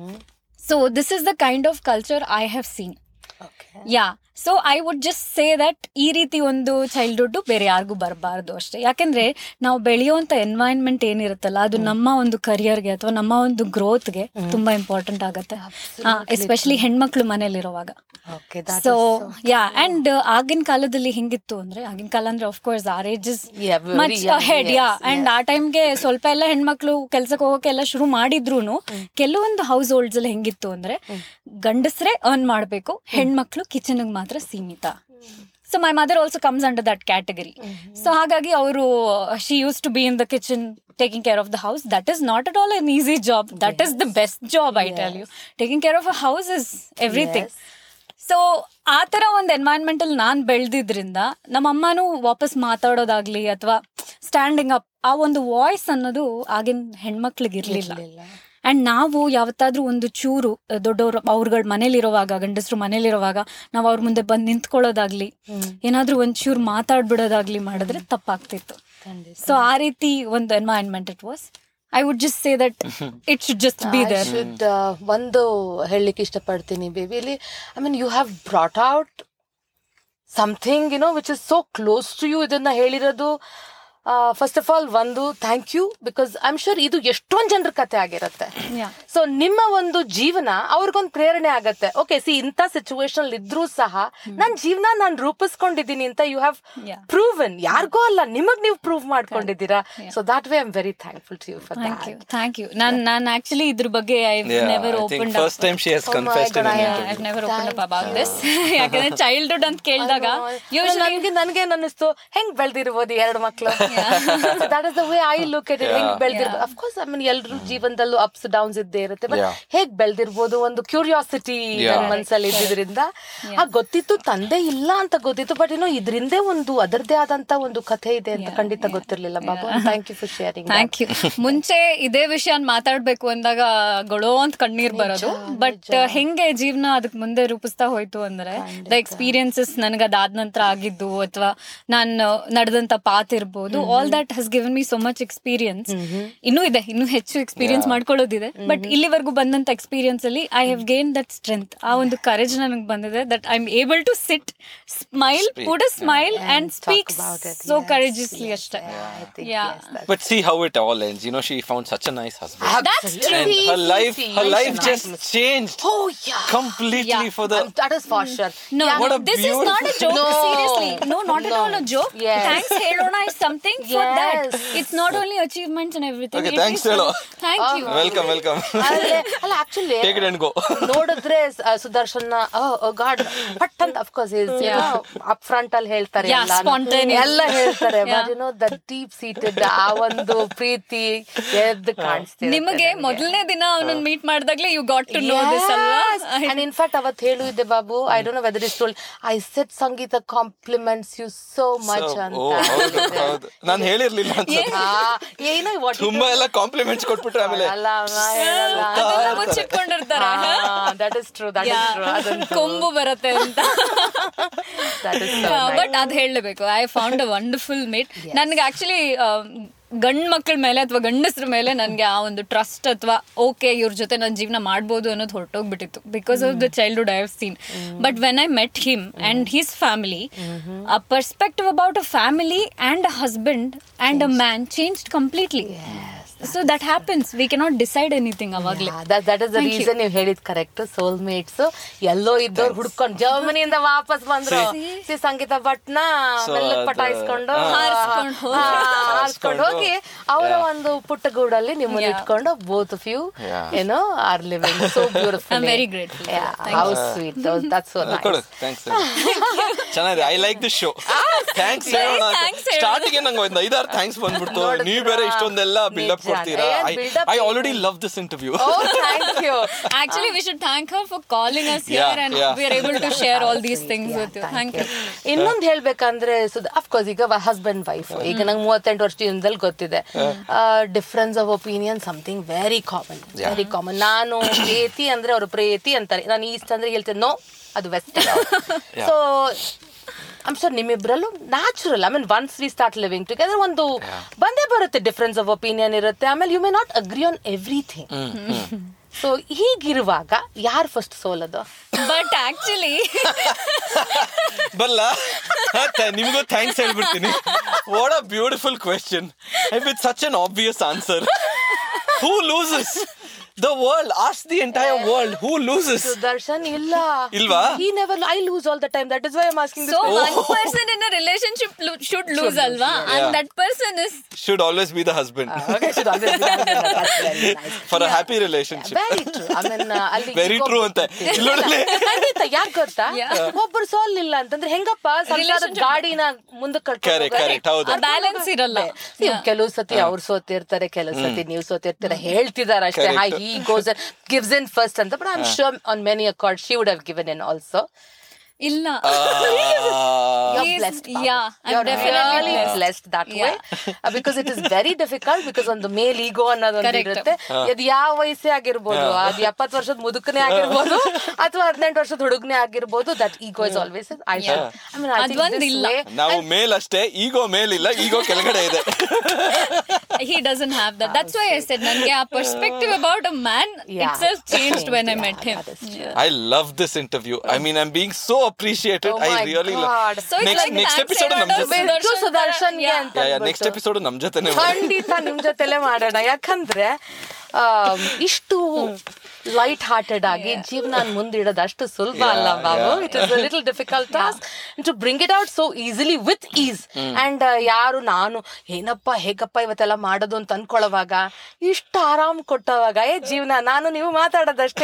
so this is the kind of culture I have seen yeah so I would just say that ಈ ರೀತಿ ಒಂದು childhood ಬೇರೆ ಯಾರಿಗೂ ಬರಬಾರ್ದು ಅಷ್ಟೇ ಯಾಕೆಂದ್ರೆ ನಾವು ಬೆಳೆಯುವಂತ ಎನ್ವೈರನ್ಮೆಂಟ್ ಏನಿರುತ್ತಲ್ಲ ಅದು ನಮ್ಮ ಒಂದು ಕರಿಯರ್ಗೆ ಅಥವಾ ನಮ್ಮ ಒಂದು ಗ್ರೋತ್ಗೆ ತುಂಬಾ ಇಂಪಾರ್ಟೆಂಟ್ ಆಗುತ್ತೆ ಎಸ್ಪೆಷಲಿ ಹೆಣ್ಮಕ್ಳು ಮನೇಲಿರುವಾಗ Okay, that so is so- yeah and ಆಗಿನ ಕಾಲದಲ್ಲಿ ಹೆಂಗಿತ್ತು ಅಂದ್ರೆ ಆಗಿನ ಕಾಲ ಅಂದ್ರೆ of course our age is Yeah, very much young, head yeah yes, and ಆ ಟೈಮ್ಗೆ ಸ್ವಲ್ಪ ಎಲ್ಲ ಹೆಣ್ಮಕ್ಳು ಕೆಲ್ಸಕ್ಕೆ ಹೋಗೋಕೆ ಎಲ್ಲ ಶುರು ಮಾಡಿದ್ರು ಕೆಲವೊಂದು ಹೌಸ್ ಹೋಲ್ಡ್ಸ್ ಅಲ್ಲಿ ಹೆಂಗಿತ್ತು ಅಂದ್ರೆ ಗಂಡಸ್ರೇ ಅರ್ನ್ ಮಾಡ್ಬೇಕು ಹೆಣ್ಮಕ್ಳು ಕಿಚನ್ ಮಾತ್ರ ಸೀಮಿತ so my mother also comes under that category so ಹಾಗಾಗಿ ಅವರು she use to be in the kitchen taking care of the house that is not at all an easy job that is the best job I tell you taking care of a house is everything so ಆ ತರ ಒಂದು environment ಅಲ್ಲಿ ನಾನ್ ಬೆಳೆದಿದ್ರಿಂದ ನಮ್ಮ ಅಮ್ಮನೂ ವಾಪಸ್ ಮಾತಾಡೋದಾಗ್ಲಿ ಅಥವಾ standing up ಆ ಒಂದು ವಾಯ್ಸ್ ಅನ್ನೋದು ಆಗಿನ ಹೆಣ್ಮಕ್ಳಿಗೆ ಇರ್ಲಿಲ್ಲ ಅಂಡ್ ನಾವು ಯಾವತ್ತಾದ್ರೂ ಒಂದು ಚೂರು ದೊಡ್ಡವ್ರು ಅವ್ರಗಳ ಮನೇಲಿರುವಾಗ ಗಂಡಸರು ಮನೇಲಿರುವಾಗ ನಾವು ಅವ್ರ ಮುಂದೆ ಬಂದು ನಿಂತ್ಕೊಳ್ಳೋದಾಗ್ಲಿ ಏನಾದ್ರೂ ಒಂದ್ ಚೂರು ಮಾತಾಡ್ಬಿಡೋದಾಗ್ಲಿ ಮಾಡಿದ್ರೆ ತಪ್ಪಾಗ್ತಿತ್ತು ಸೊ ಆ ರೀತಿ ಒಂದು environment it was I would just say that it should just be I there should, uh, ಒಂದು ಹೇಳಲಿಕ್ಕೆ ಇಷ್ಟಪಡ್ತೀನಿ ಬೇಬಿಲಿ I mean you have brought out something you know which is so close to you ಇದನ್ನ ಹೇಳಿರೋದು first of all ಒಂದು thank you because I am sure ಇದು ಎಷ್ಟೊಂದ್ ಜನರ ಕತೆ ಆಗಿರುತ್ತೆ Yeah. ಸೊ ನಿಮ್ಮ ಒಂದು ಜೀವನ ಅವ್ರಿಗೊಂದು ಪ್ರೇರಣೆ ಆಗತ್ತೆ ಓಕೆ ಸಿ ಇಂಥ ಸಿಚುವೇಶನ್ ಇದ್ರೂ ಸಹ ನನ್ನ ಜೀವನ ನಾನು ರೂಪಿಸ್ಕೊಂಡಿದ್ದೀನಿ ಅಂತ ಯು ಹ್ಯಾವ್ Yeah. ಪ್ರೂವನ್ ಯಾರಿಗೋ ಅಲ್ಲ ನಿಮಗ್ ನೀವು ಪ್ರೂವ್ ಮಾಡ್ಕೊಂಡಿದ್ದೀರಾ so that way I'm very thankful to you for thank you thank you ನಾನ್ ನಾನ್ ಆಕ್ಚುಲಿ ಇದ್ರ ಬಗ್ಗೆ I Yeah, never I think open first time she has Oh my confessed in God, an I- interview. I never open up about this ಯಾಕಂದ್ರೆ childhood ಅಂತ ಕೇಳಿದಾಗ usually ನನ್ಗೆ ನನ್ಗೇನ್ ಅನ್ನಿಸ್ತು ಹೆಂಗ್ ಬೆಳ್ದಿರ್ಬೋದು ಎರಡು ಮಕ್ಳು that is the way I look at it ಹೆಂಗ್ Yeah. ಬೆಳ್ದಿರ್ಬೋದು ಅಫ್ಕೋರ್ಸ್ ಐ ಮೀನ್ ಎಲ್ರು ಜೀವನದಲ್ಲೂ ಅಪ್ಸ್ ಡೌನ್ಸ್ ಇದ್ದೇ ಇರುತ್ತೆ ಬಟ್ Yeah. ಹೇಗ್ ಬೆಳ್ದಿರ್ಬೋದು ಒಂದು ಕ್ಯೂರಿಯಾಸಿಟಿ Yeah. ನನ್ ಮನ್ಸಲ್ಲಿ ಇದ್ದಿದ್ರಿಂದ ಆ ಗೊತ್ತಿತ್ತು ತಂದೆ ಇಲ್ಲ ಅಂತ ಗೊತ್ತಿತ್ತು ಬಟ್ ಏನೋ ಇದ್ರಿಂದೇ ಒಂದು ಅದರದೇ ಆದಂತ ಒಂದು ಕಥೆ ಇದೆ ಅಂತ ಖಂಡಿತ ಗೊತ್ತಿರ್ಲಿಲ್ಲ Babu thank you for sharing thank you ಮುಂಚೆ ಇದೇ ವಿಷಯ ಮಾತಾಡ್ಬೇಕು ಅಂದಾಗ ಗೊಳೋ ಅಂತ ಕಣ್ಣೀರ್ ಬರೋದು ಬಟ್ ಹೆಂಗೆ ಜೀವನ ಅದಕ್ ಮುಂದೆ ರೂಪಿಸ್ತಾ ಹೋಯ್ತು ಅಂದ್ರೆ ದ ಎಕ್ಸ್ಪೀರಿಯನ್ಸಸ್ ನನಗೆ ಅದಾದ ನಂತರ ಆಗಿದ್ದು ಅಥವಾ ನಾನು ನಡೆದಂತ ಪಾತ್ ಇರ್ಬೋದು all that has given me so much experience ಇನ್ನೂ ಇದೆ ಇನ್ನೂ ಹೆಚ್ಚು ಎಕ್ಸ್ಪೀರಿಯನ್ಸ್ ಮಾಡ್ಕೊಳ್ಳೋದಿದೆ ಬಟ್ ಇಲ್ಲಿವರೆಗೂ ಬಂದಂತ ಎಕ್ಸ್ಪೀರಿಯನ್ಸ್ ಅಲ್ಲಿ I have gain that strength ಆ ಒಂದು ಕರೇಜ್ ನನಗೆ ಬಂದಿದೆ that I am able to sit smile put a smile and speak about it. So Yes, courageously ಅಷ್ಟೇ yeah But see how it all ends. You know, she found such a nice husband. That's true. And her life, her life just changed Oh yeah. completely Yeah. for the. That is for sure. No, Yeah. What a this is not a joke. No. Seriously, no, not at No. all a joke. Yes. Thanks, Helona is something for that. Yes. It's not only achievements and everything. Okay, it thanks, is some- Helo. Thank you. Welcome, welcome. ಅಲ್ಲೇ ಅಲ್ಲ actually Take it and go. ನೋಡಿದ್ರೆ ಸ- Sudarshan god ಪಟ್ ಅಂತ of course up front ಅಲ್ಲಿ ಹೇಳ್ತಾರೆ Yeah, ಎಲ್ಲಾನು. spontaneous. ಎಲ್ಲ ಹೇಳ್ತಾರೆ Yeah. But you know the deep seated ಆ ಒಂದು ಪ್ರೀತಿ ಎದ್ದು ಕಾಣಿಸ್ತಿರುತ್ತೆ ನಿಮಗೆ ಮೊದಲನೇ ದಿನ ಅವನನ್ನ ಮೀಟ್ ಮಾಡಿದಾಗ್ಲೇ you got to know this ಅಲ್ವಾ ಅಂಡ್ ಇನ್ಫ್ಯಾಕ್ಟ್ ಅವತ್ ಹೇಳಿದ್ದೆ Babu I don't know whether is told I said Sangeetha compliments you so much So, ಅಂತ oh, ಹೌದು ಹೌದು ನಾನು ಹೇಳಿರ್ಲಿಲ್ಲ ಅನ್ಸುತ್ತೆ ಆ, ಏನೋ what it ತುಂಬಾ ಎಲ್ಲ ಕಾಂಪ್ಲಿಮೆಂಟ್ಸ್ ಕೊಟ್ಬಿಟ್ರೆ ಆಮೇಲೆ ಅಲ್ಲ ಅಮ್ಮ, ಹೇಳಲ್ಲ. ಅದನ್ನ ಮುಚ್ಚಿಟ್ಕೊಂಡಿರ್ತಾರೆ that is true that is true ಅದಂತೂ ಕೊಂಬು ಬರುತ್ತೆ ಅಂತ ದಟ್ ಇಸ್ ಬಟ್ ಅದ್ ಹೇಳಲೇಬೇಕು I found a wonderful mate ನನ್ಗೆ ಆಕ್ಚುಲಿ ಗಂಡ್ ಮಕ್ಳ ಮೇಲೆ ಅಥವಾ ಗಂಡಸ್ರ ಮೇಲೆ ನನ್ಗೆ ಆ ಒಂದು ಟ್ರಸ್ಟ್ ಅಥವಾ ಓಕೆ ಇವ್ರ ಜೊತೆ ನನ್ನ ಜೀವನ ಮಾಡ್ಬೋದು ಅನ್ನೋದು ಹೊರಟೋಗ್ಬಿಟ್ಟಿತ್ತು because of the childhood I have seen but when I met him and his family a perspective about a family and a husband and a man change completely so that happens we cannot decide anything ಅವಾಗ್ಲೇ that is the Thank you. Reason ನೀವು ಹೇಳಿದ್ correct ಸೋಲ್ mates ಎಲ್ಲೋ ಇದ್ದವ್ರು ಹುಡ್ಕೊಂಡು ಜರ್ಮನಿಯಿಂದ ವಾಪಸ್ ಬಂದ್ರು C ಸಂಗೀತ ಭಟ್ನ So ಮೆಲ್ಲಗ್ ಅದು- ಪಟಾಯಿಸ್ಕೊಂಡು ಹಾರಿಸ್ಕೊಂಡ್ ಹೋಗಿ. ಹಾರಿಸ್ಕೊಂಡು ಹೋಗಿ ಅವರ ಒಂದು ಪುಟ್ಟ ಗೂಡಲ್ಲಿ ನಿಮ್ಮನ್ನ Yeah. ಇಟ್ಕೊಂಡು ಬೋತ್ ಆಫ್ ಯು Yeah. ಏನೋ are living so beautiful I'm very grateful for that. Thank how you. Sweet that's so ಕೊಡು ನೈಸ್ ಥ್ಯಾಂಕ್ಸ್ ಚೆನ್ನಾಗಿದೆ I like this show thanks Very ಹೇಳೋಣ thanks ಹೇಳೋಣ. ಸ್ಟಾರ್ಟಿಂಗ್ ನಂಗೆ ಒಂದು ಐದಾರು ಥ್ಯಾಂಕ್ಸ್ ಬಂದ್ಬಿಡ್ತು ನೋಡಿದ್ರಾ? ನೀವು ಬೇರೆ ಇಷ್ಟೊಂದೆಲ್ಲ ಬಿಲ್ಡಪ್ ನಿಜ. ಕೊಡ್ತೀರಾ ಏನ್ ಐ build-up ಐ ಏನು? Already love this interview oh thank you Actually, we should thank her for calling us Yeah, here and yeah. we are able to share all these things with you. Thank you. ಇನ್ನೊಂದು ಹೇಳ್ಬೇಕಂದ್ರೆ of course ಈಗ husband wife ಈಗ ನಂಗೆ ಮೂವತ್ತೆಂಟು ವರ್ಷದಿಂದಲೂ ಗೊತ್ತಿದೆ difference of opinion something very common very common ನಾನು ಪ್ರೇತಿ ಅಂದ್ರೆ ಅವರು ಪ್ರೇತಿ ಅಂತಾರೆ ನಾನು ಈಸ್ಟ್ ಅಂದ್ರೆ ಹೇಳ್ತೇನೆ ನೋ ಅದು ವೆಸ್ಟ್ ಸೊ ಐಮ್ ಸರ್ ನಿಮ್ಮಿಬ್ರಲ್ಲೂ natural I mean once we start living together ಒಂದು ಬಂದೇ ಬರುತ್ತೆ ಡಿಫ್ರೆನ್ಸ್ ಆಫ್ ಒಪಿನಿಯನ್ ಇರುತ್ತೆ ಆಮೇಲೆ you may not agree on everything so ಹೀಗಿರುವಾಗ ಯಾರು ಫಸ್ಟ್ ಸೋಲದು But actually, ಬಲ್ಲ ನಿಮಗೂ ಥ್ಯಾಂಕ್ಸ್ ಹೇಳ್ಬಿಡ್ತೀನಿ what a beautiful question with such an obvious answer who loses the world as the entire world who loses Sudarshan ಇಲ್ಲ ಇಲ್ವಾ? he never I lose all the time that is why I'm asking this so question. one person in a relationship lo- should lose, alva, Yeah. and that person is should always be the husband okay should always be that. That's very nice. For a happy relationship Very true. I mean, uh, ಅಲ್ಲಿ Very ego- true ಅಂತೆ. ಇಲ್ಲಿ ನೋಡಿಲ್ಲಿ. ಖಂಡಿತ ಯಾಕೆ ಗೊತ್ತಾ Yeah. ಒಬ್ರು ಸೋಲಿಲ್ಲ ಅಂತಂದ್ರೆ ಹೆಂಗಪ್ಪ ಸಂಸಾರದ Relationship- ಗಾಡಿನ ಮುಂದಕ್ಕೆ Correct, ಕಟ್ಕೊಂಡು correct, ಹೌದು. ಆ balance ಇರಲ್ಲ. Yeah. ಕೆಲವು ಸತಿ ಅವ್ರು ಸೋತಿರ್ತಾರೆ ಕೆಲವು ಸತಿ ನೀವು ಸೋತಿರ್ತೀರ ಹೇಳ್ತಿದಾರೆ ಅಷ್ಟೇ Correct. ಹಾ ಈ ಗೋಸ್ ಗಿವ್ಸ್ ಇನ್ ಫಸ್ಟ್ ಅಂತ but I am sure on many accord she would have given in also illa. You're He is- blessed. Babu. yeah, I'm You're definitely really blessed. blessed that Yeah. way Uh, because it is very difficult because ಒಂದು ಮೇಲ್ ಈಗೋ ಅನ್ನೋದೊಂದು Correct. ಇರುತ್ತೆ ಅದು ಯಾವ ವಯಸ್ಸೇ ಆಗಿರ್ಬೋದು ಅದು ಎಪ್ಪತ್ತು ವರ್ಷದ ಮುದುಕನೇ ಆಗಿರ್ಬೋದು ಅಥವಾ ಹದಿನೆಂಟು ವರ್ಷದ ಹುಡುಗನೇ ಆಗಿರ್ಬೋದು that ego is always I Yeah. I mean I think ಅದೊಂದ್ ಇಲ್ಲ. ನಾವು ಮೇಲ್ ಅಷ್ಟೇ ಈಗೋ ಮೇಲಿಲ್ಲ ಈಗೋ ಕೆಳಗಡೆ ಇದೆ he doesn't have that. That's why I said ನನಗೆ ಆ perspective about a man Yeah. itself changed when I Yeah, met him. that is true. Yeah. I love this interview. I mean, I'm being so appreciated. Oh I my really God. love. So it's next like next thanks episode ನಮ್ ಹೇಳೋಣ ಜೊತೆ ಬಿಟ್ಟು ಸುದರ್ಶನ್ಗೆ Yeah. ಅಂತ ಯಾ ಯಾ next ಅಂದ್ಬಿಟ್ಟು. Episode ನಮ್ ಜೊತೆನೆ ಖಂಡಿತ ನಿಮ್ ಜೊತೆಲೆ ಮಾಡೋಣ ಯಾಕಂದ್ರೆ ಆ, ಇಷ್ಟು ಲೈಟ್ ಹಾರ್ಟೆಡ್ ಆಗಿ ಜೀವನ ಮುಂದಿಡೋದು ಅಷ್ಟು ಸುಲಭ ಅಲ್ಲ Yeah, Babu yeah. It is little difficult task to bring it out so easily with ease and ಯಾರು ನಾನು ಏನಪ್ಪ ಹೇಗಪ್ಪ ಇವತ್ತೆಲ್ಲ ಮಾಡೋದು ಅಂತ ಅನ್ಕೊಳ್ಳೋವಾಗ ಇಷ್ಟು ಆರಾಮ್ ಕೊಟ್ಟವಾಗ ಏ ಜೀವನ ನಾನು ನೀವು ಮಾತಾಡೋದಷ್ಟೇ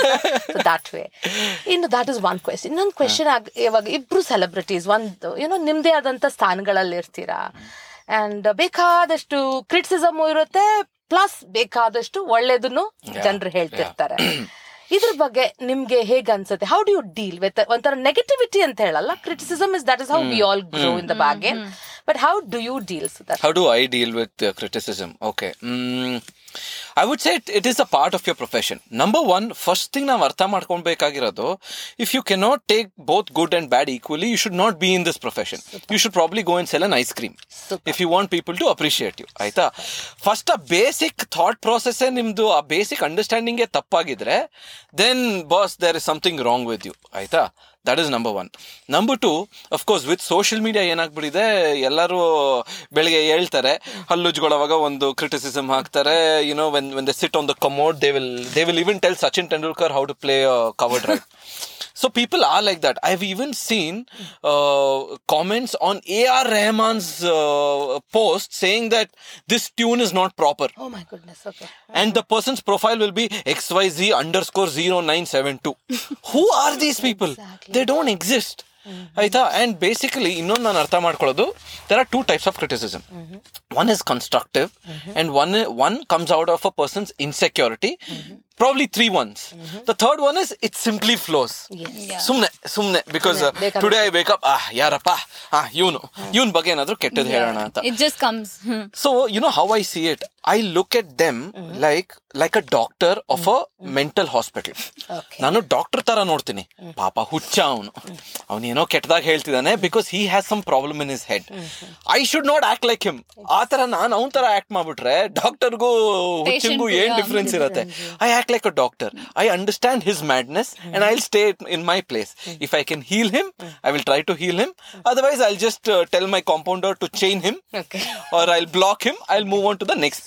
ದಾಟ್ ವೇ ಇನ್ನು ದಾಟ್ ಇಸ್ ಒನ್ ಕ್ವೆಶನ್ ಇನ್ನೊಂದು ಕ್ವೆಶನ್ ಆಗ ಇವಾಗ ಇಬ್ರು ಸೆಲೆಬ್ರಿಟೀಸ್ ಒಂದು ಏನೋ ನಿಮ್ದೇ ಆದಂತ ಸ್ಥಾನಗಳಲ್ಲಿ ಇರ್ತೀರಾ ಅಂಡ್ ಬೇಕಾದಷ್ಟು ಕ್ರಿಟಿಸಿಸಮ್ ಇರುತ್ತೆ ಪ್ಲಸ್ ಬೇಕಾದಷ್ಟು ಒಳ್ಳೇದನ್ನು ಜನರು ಹೇಳ್ತಿರ್ತಾರೆ ಇದ್ರ ಬಗ್ಗೆ ನಿಮ್ಗೆ ಹೇಗ್ ಅನ್ಸುತ್ತೆ how do you deal with ಒಂಥರ ನೆಗೆಟಿವಿಟಿ ಅಂತ ಹೇಳಲ್ಲ criticism is that is how we all grow in the bargain but how do you deal that How do I deal with uh, criticism? Okay. Mm, I would say it, it is a part of your profession. Number one, first thing ನಾವು ಅರ್ಥ ಮಾಡ್ಕೊಳ್ಬೇಕಾಗಿರೋದು if you cannot take both good and bad equally you should not be in this profession you should probably go and sell an ice cream if you want people to appreciate you ಆಯ್ತಾ first ಆ basic thought ಪ್ರಾಸೆಸ್ಸೇ ನಿಮ್ದು ಆ basic ಅಂಡರ್ಸ್ಟ್ಯಾಂಡಿಂಗೇ ತಪ್ಪಾಗಿದ್ರೆ then boss there is something wrong with you ಆಯ್ತಾ that is number one number two of course with social media ಏನಾಗ್ಬಿಟ್ಟಿದೆ ಎಲ್ಲರೂ ಬೆಳಿಗ್ಗೆ ಹೇಳ್ತಾರೆ ಹಲ್ಲುಜ್ಗೊಳವಾಗ ಒಂದು ಕ್ರಿಟಿಸಿಸಮ್ ಹಾಕ್ತಾರೆ you know when when they sit on the commode they will they will even tell Sachin Tendulkar how to play covered right So people are like that. I've even seen uh, comments on A.R. Rahman's uh, post saying that this tune is not proper. Oh my goodness okay And the person's profile will be XYZ underscore 0972. Who are these people? They don't exist. ಆಯ್ತಾ and basically ಇನ್ನೊಂದು ನಾನು ಅರ್ಥ ಮಾಡ್ಕೊಳ್ಳೋದು there are two types of criticism one is constructive and one one comes out of a person's insecurity probably three ones the third one is it simply flows ಸುಮ್ನೆ ಸುಮ್ನೆ because ಬೇಕಾದ್ರೆ- today I wake up ಆ ಯಾರಪ್ಪ ಆ ಇವನು ಇವನ್ ಬಗ್ಗೆ ಏನಾದ್ರು ಕೆಟ್ಟದ್ದು ಹೇಳೋಣ ಅಂತ It just comes. Hmm. So you know how I see it. I look at them like like a doctor of a mental hospital. Okay. ನಾನು ಡಾಕ್ಟರ್ ತರ ನೋಡ್ತೀನಿ ಪಾಪ ಹುಚ್ಚ ಅವನು ಅವನೇನೋ ಕೆಟ್ಟದಾಗ ಹೇಳ್ತಿದ್ದಾನೆ because he has some problem in his head I should not act like him ಆ ತರ ನಾನು ಅವನ ತರ ಆಕ್ಟ್ ಮಾಡ್ಬಿಟ್ರೆ ಡಾಕ್ಟರ್ಗೂ ಹುಚ್ಚಂಗೂ Patient ಏನ್ ಗೂ, ಡಿಫ್ರೆನ್ಸ್ ಇರುತ್ತೆ I act like a doctor I understand his madness and I will stay in my place if I can heal him I will try to heal him otherwise I just tell my compounder to chain him Okay. or I'll block him. I'll move on to the next patient.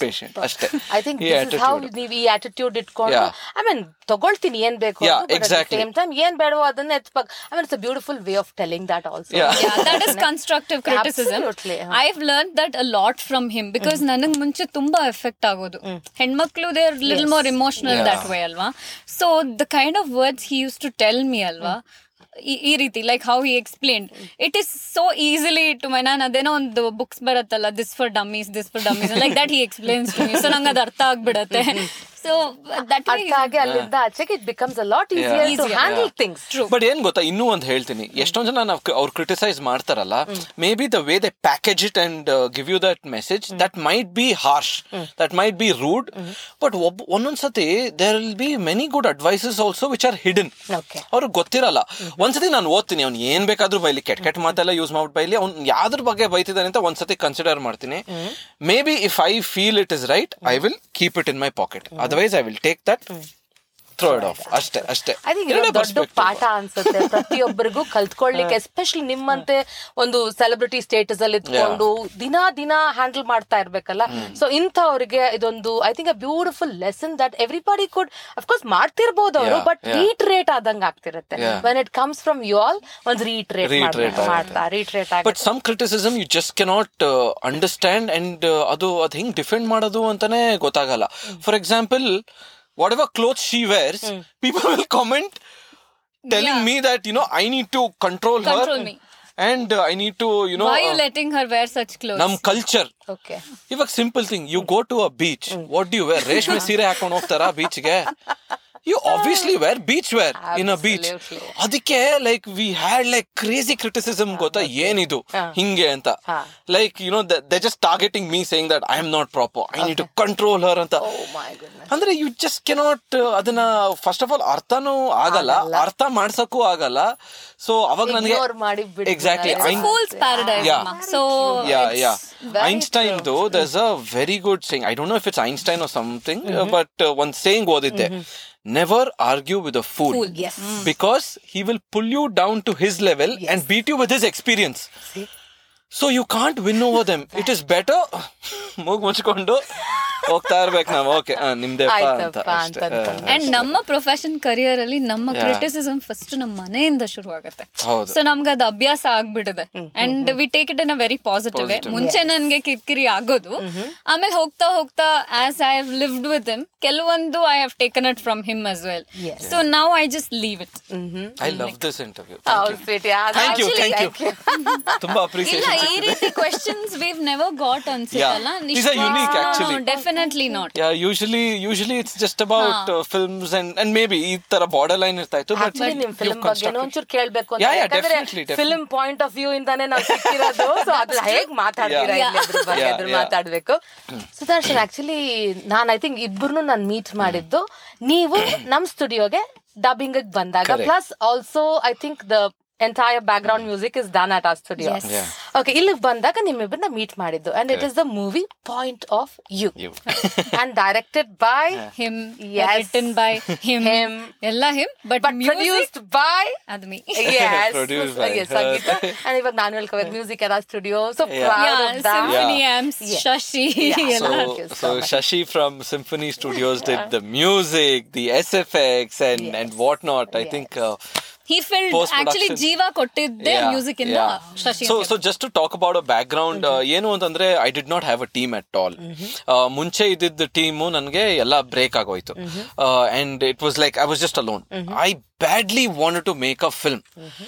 Patient ಅಷ್ಟೇ I think ಈ this is how attitude. ನೀವು ಈ attitude ಇಟ್ಕೊಂಡು Yeah. I ಮೀನ್ ತಗೊಳ್ತೀನಿ ಏನ್ ಬೇಕು Yeah, exactly. Same time ಏನ್ ಬೇಡವೋ ಅದನ್ನ ಎತ್ಪಕ್ I mean it's a beautiful way of telling that also Yeah. yeah that is constructive criticism Absolutely, huh. i've learned that a lot from him because ನನಗ್ ಮುಂಚೆ ತುಂಬಾ ಎಫೆಕ್ಟ್ ಆಗೋದು ಹೆಣ್ಮಕ್ಳು they little more emotional Yeah. That way ಅಲ್ವಾ so the kind of words he use to tell me ಅಲ್ವಾ ಈ- ಈ ರೀತಿ like how he explain it is so easily to my ನಾನು ಅದೇನೋ ಒಂದು ಬುಕ್ಸ್ ಬರುತ್ತಲ್ಲ this for dummies this for dummies like that he explains to me so ನಂಗೆ ಅದು ಅರ್ಥ ಆಗ್ಬಿಡತ್ತೆ ಸೊ ದಟ್ ಅರ್ಥ ಆಗಿ ಅಲ್ಲಿಂದ ಆಚೆಗೆ it becomes a lot easier to Easier. Handle things but ಏನ್ ಗೊತ್ತಾ ಇನ್ನೂ ಒಂದ್ ಹೇಳ್ತೀನಿ ಎಷ್ಟೊಂದ್ ಜನ ನಾವು ಅವ್ರು ಕ್ರಿಟಿಸೈಸ್ ಮಾಡ್ತಾರಲ್ಲ maybe the way they package it and give you that message that might be harsh that might be rude but ಒಬ್ಬ ಒಂದೊಂದ್ಸತಿ there will be many good advices also which are hidden Okay. ಅವ್ರಿಗೆ ಗೊತ್ತಿರಲ್ಲ ಒಂದ್ಸತಿ ನಾನು ಓದ್ತೀನಿ ಅವ್ನು ಏನ್ ಬೇಕಾದ್ರೂ ಬೈಲಿ ಕೆಟ್ಟ ಕೆಟ್ಟ ಮಾತೆಲ್ಲ ಯೂಸ್ ಮಾಡ್ಬಿಟ್ಟು ಬೈಲಿ ಅವ್ನು ಯಾವ್ದ್ರ ಬಗ್ಗೆ ಬೈತಿದ್ದಾನೆ ಅಂತ ಒಂದ್ಸತಿ ಕನ್ಸಿಡರ್ ಮಾಡ್ತೀನಿ maybe if I feel it is right I will keep it in my pocket otherwise I will take that throw it off ಅಷ್ಟೇ ಅಷ್ಟೇ ಐ ಥಿಂಕ್ ಎರಡೇ ದೊಡ್ಡ perspective. ಪಾಠ ಅನ್ಸುತ್ತೆ ಪ್ರತಿಯೊಬ್ಬರಿಗೂ ಕಲ್ತ್ಕೊಳ್ಳಿಕ್ಕೆ ಎಸ್ಪೆಷಲಿ ನಿಮ್ಮಂತೆ ಒಂದು ಸೆಲೆಬ್ರಿಟಿ ಸ್ಟೇಟಸ್ ಅಲ್ಲಿ ಇಟ್ಕೊಂಡು ದಿನ ದಿನ ಹ್ಯಾಂಡಲ್ ಮಾಡ್ತಾ ಇರ್ಬೇಕಲ್ಲ ಸೊ ಇಂಥವ್ರಿಗೆ ಇದೊಂದು I think a beautiful lesson that everybody could of course ಮಾಡ್ತಿರ್ಬೋದು ಅವರು Yeah, ಬಟ್ yeah. ರೀಟ್ರೇಟ್ ಆದಂಗ ಆಗ್ತಿರುತ್ತೆ Yeah. When it comes from you all ಒಂದು ರೀಟ್ರೇಟ್ Reiterate ಮಾಡ್ತಾ ರೀಟ್ರೇಟ್ ಬಟ್ ಆಗುತ್ತೆ some criticism you just cannot understand and ಅದು ಅದು ಹೆಂಗ್ ಡಿಫೆಂಡ್ ಮಾಡೋದು ಅಂತಾನೆ ಗೊತ್ತಾಗಲ್ಲ for example whatever cloth she wears people will comment telling me that you know I need to control her Control me. And I need to you know why you letting her wear such clothes ನಮ್ culture okay ಇವಾಗ simple thing you go to a beach what you wear ರೇಷ್ಮೆ ಸೀರೆ ಹಾಕೊಂಡು ಹೋಗ್ತಾರಾ ಬೀಚ್ಗೆ you obviously wear beach wear in a beach Absolutely. ಅದಕ್ಕೆ like we had like crazy criticism ಗೊತ್ತಾ ಏನಿದು ಹಾ. ಹಿಂಗೆ ಅಂತ ಹಾ. Like you know they just targeting me saying that I am not proper I need to control her ಅಂತ oh my goodness ಅಂದ್ರೆ you just cannot ಅದನ್ನ ಫಸ್ಟ್ ಆಫ್ ಆಲ್ ಅರ್ಥನೂ ಆಗಲ್ಲ ಅರ್ಥ ಮಾಡ್ಸಕ್ಕೂ ಆಗಲ್ಲ ಸೊ ಅವಾಗ ನನಗೆ Ignore ಮಾಡಿ ಬಿಡ್ತಾರೆ. Exactly It's a fool's paradise Yeah. ಅಮ್ಮ. so yeah it's yeah very einstein true. though there's a very good saying i don't know if it's einstein or something uh, but uh, one saying ಓದಿದ್ದೆ never argue with a fool, Fool, yes. because he will pull you down to his level and beat you with his experience See? so you can't win over them it is better ಮೂಗ್ ಮುಚ್ಕೊಂಡು ಹೋಗ್ತಾ ಇರ್ಬೇಕು ನಾವು okay ನಿಮ್ದೇಪ್ಪ ಅಂತ ಆಯ್ತಪ್ಪ ಅಷ್ಟೇ ಅಂತ ಅನ್ಕೊಂಡು. ಅಂಡ್ ನಮ್ಮ ಪ್ರೊಫೆಷನ್ ಕರಿಯರ್ ಅಲ್ಲಿ ನಮ್ಮ Yeah. ಕ್ರಿಟಿಸಿಸಮ್ ಫಸ್ಟ್ ನಮ್ಮ ಮನೆಯಿಂದ ಶುರು ಆಗುತ್ತೆ ಹೌದು. ಸೊ ನಮ್ಗೆ ಅದು ಅಭ್ಯಾಸ ಆಗ್ಬಿಟ್ಟಿದೆ and we take it in a very positive way Positive. ಮುಂಚೆ ನನ್ಗೆ ಕಿರಿಕಿರಿ ಆಗೋದು ಆಮೇಲೆ ಹೋಗ್ತಾ ಹೋಗ್ತಾ as I have lived with him ಕೆಲವೊಂದು I have taken it from him as well Yes. So ನಾವು I just leave it I love this interview Oh, sweetie. Yeah, Thank you, actually, thank you. ತುಂಬಾ ಇಲ್ಲ appreciation ಈ ರೀತಿ questions we've never got ಅನ್ಸುತ್ತಲ್ಲ Yeah. These are unique, actually. Definitely not Yeah, usually usually it's just about uh, films and and maybe ಈ ತರ border line ಇರ್ತಾ ಇತ್ತು but Actually, ನಿಮ್ ಫಿಲ್ಮ್ ಬಗ್ಗೆ ಒಂಚೂರು ಕೇಳ್ಬೇಕು ಅಂತ Yeah, yeah, ಯಾಕಂದ್ರೆ definitely, definitely. Film point of view ಇಂದಾನೆ ನಾವು ಸಿಕ್ಕಿರೋದು ಸೊ ಅದ್ರ ಹೇಗ್ ಮಾತಾಡ್ತೀರಾ Yeah. ಇಲ್ಲಿ ಅದ್ರ ಬಗ್ಗೆ Yeah, ಅದ್ರ yeah. ಮಾತಾಡ್ಬೇಕು ಸುದರ್ಶನ್ ಆಕ್ಚುಲಿ ನಾನ್ ಐ ಥಿಂಕ್ ಇಬ್ಬರನ್ನು ನಾನು ಮೀಟ್ ಮಾಡಿದ್ದು ನೀವು ನಮ್ ಸ್ಟುಡಿಯೋಗೆ ಡಬ್ಬಿಂಗ್ ಬಂದಾಗ Correct. Plus also I think the entire background music is done at our studio Yes. Yeah. Okay ಇಲ್ಲಿಗೆ ಬಂದಾಗ ನಿಮ್ಮಿಬ್ಬರನ್ನ ಮೀಟ್ ಮಾಡಿದ್ದು and it is the movie point of you You. And directed by him Yes. Written by him Him. ಎಲ್ಲ him but but produced by ಅದು me yes Produced by yes her. Sangeetha and ಇವಾಗ ನಾನು ಹೇಳ್ಕೋಬೇಕು music ಎಲ್ಲ studio so Yeah. Proud of that Symphony Yeah. ಆಮ್ಸ್ Yeah. Shashi Yeah. ಎಲ್ಲ So, Thank you so so much. Shashi from Symphony Studios did the music, the SFX, and Yes. and whatnot. I Yes. think. Uh, he filled Post-production. Actually ಜೀವ ಕೊಟ್ಟಿದ್ದೆ yeah, music ಇಂದ yeah. Shashi so so just to talk about a background ಏನು ಅಂತಂದ್ರೆ I did not have a team at all ಮುಂಚೆ ಇದ್ದಿದ್ದ team ನನಗೆ ಎಲ್ಲ break ಆಗೋಯ್ತು and it was like I was just alone I badly wanted to make a film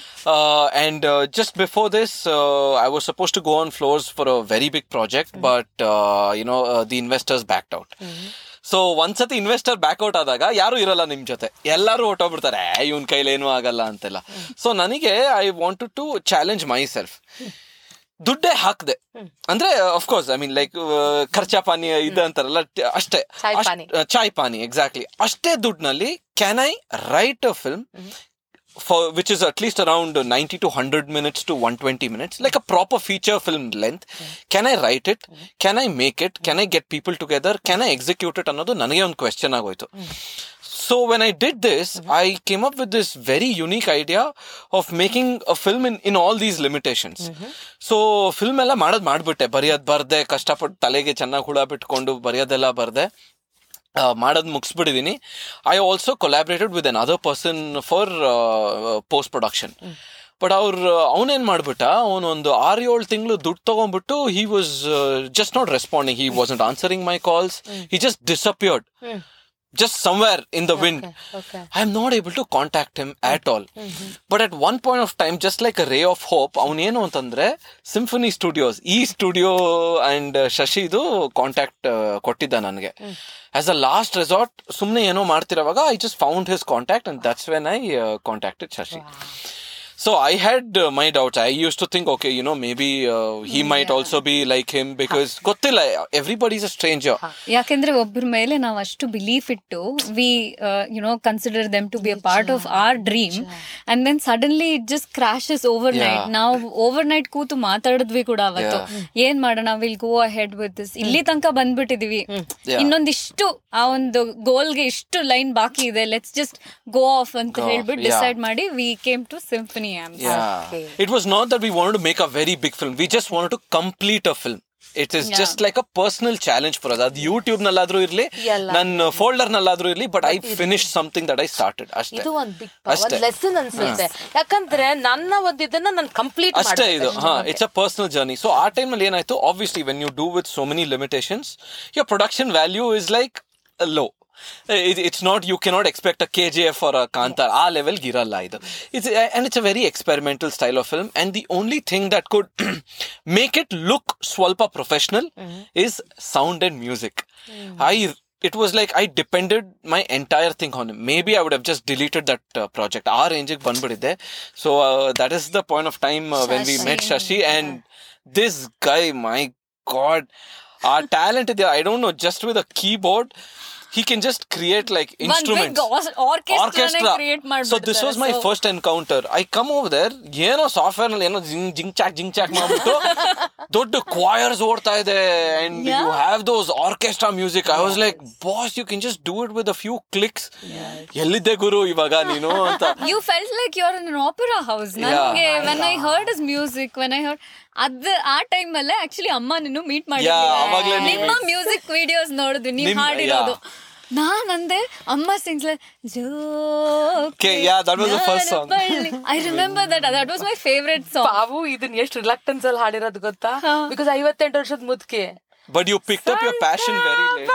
uh, and uh, just before this uh, i was supposed to go on floors for a very big project but uh, you know uh, the investors backed out ಸೊ ಒಂದ್ಸತಿ investor back out ಆದಾಗ ಯಾರು ಇರಲ್ಲ ನಿಮ್ ಜೊತೆ ಎಲ್ಲರೂ ಹೊಟ್ಟೋಗ್ಬಿಡ್ತಾರೆ ಇವನ್ ಕೈಲಿ ಏನೂ ಆಗಲ್ಲ ಅಂತೆಲ್ಲ ಸೊ ನನಗೆ I wanted to challenge myself ದುಡ್ಡೇ ಹಾಕ್ದೆ ಅಂದ್ರೆ ಅಫ್ಕೋರ್ಸ್ ಐ ಮೀನ್ ಲೈಕ್ ಖರ್ಚಾ ಪಾನಿ ಇದು ಅಂತಾರಲ್ಲ ಟ- ಅಷ್ಟೇ ಚಾಯ್ ಅಷ್ಟ್- ಪಾನಿ. ಚಾಯ್ ಪಾನಿ ಎಕ್ಸಾಕ್ಟ್ಲಿ ಅಷ್ಟೇ ದುಡ್ಡಿನಲ್ಲಿ can I write a film for which is at least around 90 to 100 minutes to 120 minutes like a proper feature film length can i write it can i make it can i get people together can i execute it ಅನ್ನೋದು ನನಗೆ ಒಂದು question ಆಗೋಯ್ತು So when I did this, I came up with this very unique idea of making a film in, in all these limitations. So film ಎಲ್ಲ ಮಾಡೋದ್ ಮಾಡ್ಬಿಟ್ಟೆ ಬರೆಯೋದ್ ಬರ್ದೆ ಕಷ್ಟಪಟ್ಟು ತಲೆಗೆ ಚೆನ್ನಾಗಿ ಹುಳ ಬಿಟ್ಕೊಂಡು ಬರೆಯೋದೆಲ್ಲ ಬರ್ದೆ ಮಾಡೋದು ಮುಗಿಸ್ಬಿಟ್ಟಿದ್ದೀನಿ I also collaborated with another person for post production but ಅವ್ರು ಅವನೇನ್ ಮಾಡ್ಬಿಟ್ಟ ಅವನೊಂದು ಆರು ಏಳು ತಿಂಗಳು ದುಡ್ಡು ತಗೊಂಡ್ಬಿಟ್ಟು he was just not responding he wasn't answering my calls he just disappeared just somewhere in the wind. okay. I am not able to contact him at all. But at one point of time, just like a ray of hope, ಅವನೇನು ಅಂತಂದ್ರೆ Symphony Studios ಈ studio and ಶಶಿದು contact ಕೊಟ್ಟಿದ್ದ ನನಗೆ as a last resort ಸುಮ್ಮನೆ ಏನೋ ಮಾಡ್ತಿರೋವಾಗ I just found his contact and that's when I contacted Shashi So I had uh, my doubts. I used to think, okay, you know, maybe uh, he might also be like him because ಗೊತ್ತಿಲ್ಲ everybody's a stranger. ಯಾಕೆಂದ್ರೆ ಒಬ್ಬರ ಮೇಲೆ ನಾವು ಅಷ್ಟು belief ಇಟ್ಟು we you know consider them to be a part of our dream and then suddenly it just crashes overnight Yeah. ನಾವು overnight ಕೂತು ಮಾತಾಡಿದ್ವಿ ಕೂಡ ಅವತ್ತು ಏನ್ ಮಾಡೋಣ will go ahead with this ಇಲ್ಲಿ ತನಕ ಬಂದ್ಬಿಟ್ಟಿದೀವಿ Yeah. ಇನ್ನೊಂದಿಷ್ಟು ಆ ಒಂದು ಗೋಲ್ಗೆ ಇಷ್ಟು ಲೈನ್ ಬಾಕಿ ಇದೆ ಲೆಟ್ಸ್ ಜಸ್ಟ್ ಗೋ ಆಫ್ ಅಂತ Go off, ಹೇಳ್ಬಿಟ್ಟು yeah. ಡಿಸೈಡ್ ಮಾಡಿ we came to Symphony um Yeah. Okay. It was not that we wanted to make a very big film. We just wanted to complete a film. It is just like a personal challenge for us. ಅದು YouTube ನಲ್ಲಾದ್ರೂ ಇರ್ಲಿ ಎಲ್ಲ. ನನ್ನ folder ನಲ್ಲಾದ್ರೂ ಇರ್ಲಿ but I finish something that I started ಅಷ್ಟೇ ಇದು ಒಂದ್ ಬಿಗ್ ಅಷ್ಟೇ. ಲೆಸನ್ ಅನ್ಸುತ್ತೆ ಯಾಕಂದ್ರೆ ನನ್ನ ಒಂದು ಇದನ್ನ ನಾನು ಕಂಪ್ಲೀಟ್ ಅಷ್ಟೇ ಇದು ಹಾ it's a personal journey so ಆ ಟೈಮಲ್ಲಿ ಏನಾಯ್ತು obviously when you do with so many limitations your production value is like low it's not you cannot expect a K G F or a Kantara ಆ ಲೆವೆಲ್ಗೆ ಇರಲ್ಲ ಇದು it's and it's a very experimental style of film and the only thing that could make it look ಸ್ವಲ್ಪ professional is sound and music I it was like I depended my entire thing on him. Maybe I would have just deleted that uh, project. Our range ಬಂದ್ಬಿಟ್ಟಿದೆ So uh, that is the point of time uh, when we met Shashi and this guy, my God, our talent ಇದೆ. I don't know, just with a keyboard, he can just create like instruments. Orchestra create so this was my first encounter I come over there ಏನೋ software ನಲ್ಲಿ ಏನೋ ಜಿಂಗ್ ಜಿಂಗ್ chalk ಜಿಂಗ್ chalk ಮಾಡ್ಬಿಟ್ಟು ದೊಡ್ಡ choirs ಓಡ್ತಾ ಇದೆ and you have those orchestra music I was like boss you can just do it with a few clicks ಎಲ್ಲಿದ್ದೆ ಗುರು ಇವಾಗ ನೀನು ಅಂತ you felt like you are in opera house ನನಗೆ when I heard is music when I heard ಅದ್ ಆ time ಅಲ್ಲೇ actually ಅಮ್ಮ ನಿನ್ನು ಮೀಟ್ Yeah, ಅವಾಗ್ಲೇ ಮಾಡಿದ್ವಿ ನೀವು ನಿಮ್ಮ meet- ಮ್ಯೂಸಿಕ್ ವಿಡಿಯೋಸ್ ನೋಡಿದ್ವಿ ನೀವು ನಿಮ್- ಹಾಡಿರೋದು yeah. ನಾನಂದೆ ಅಮ್ಮ sings Okay, yeah, that was the first song. I remember that that was my favourite song ಬಾವು ಇದನ್ನ ಎಷ್ಟು ರಿಲಕ್ಟೆನ್ಸ್ ಅಲ್ಲಿ ಹಾಡಿರೋದು ಗೊತ್ತಾ ಬಿಕಾಸ್ ಐವತ್ತೆಂಟು ವರ್ಷದ ಮುದ್ಕೆ but you picked up your passion very late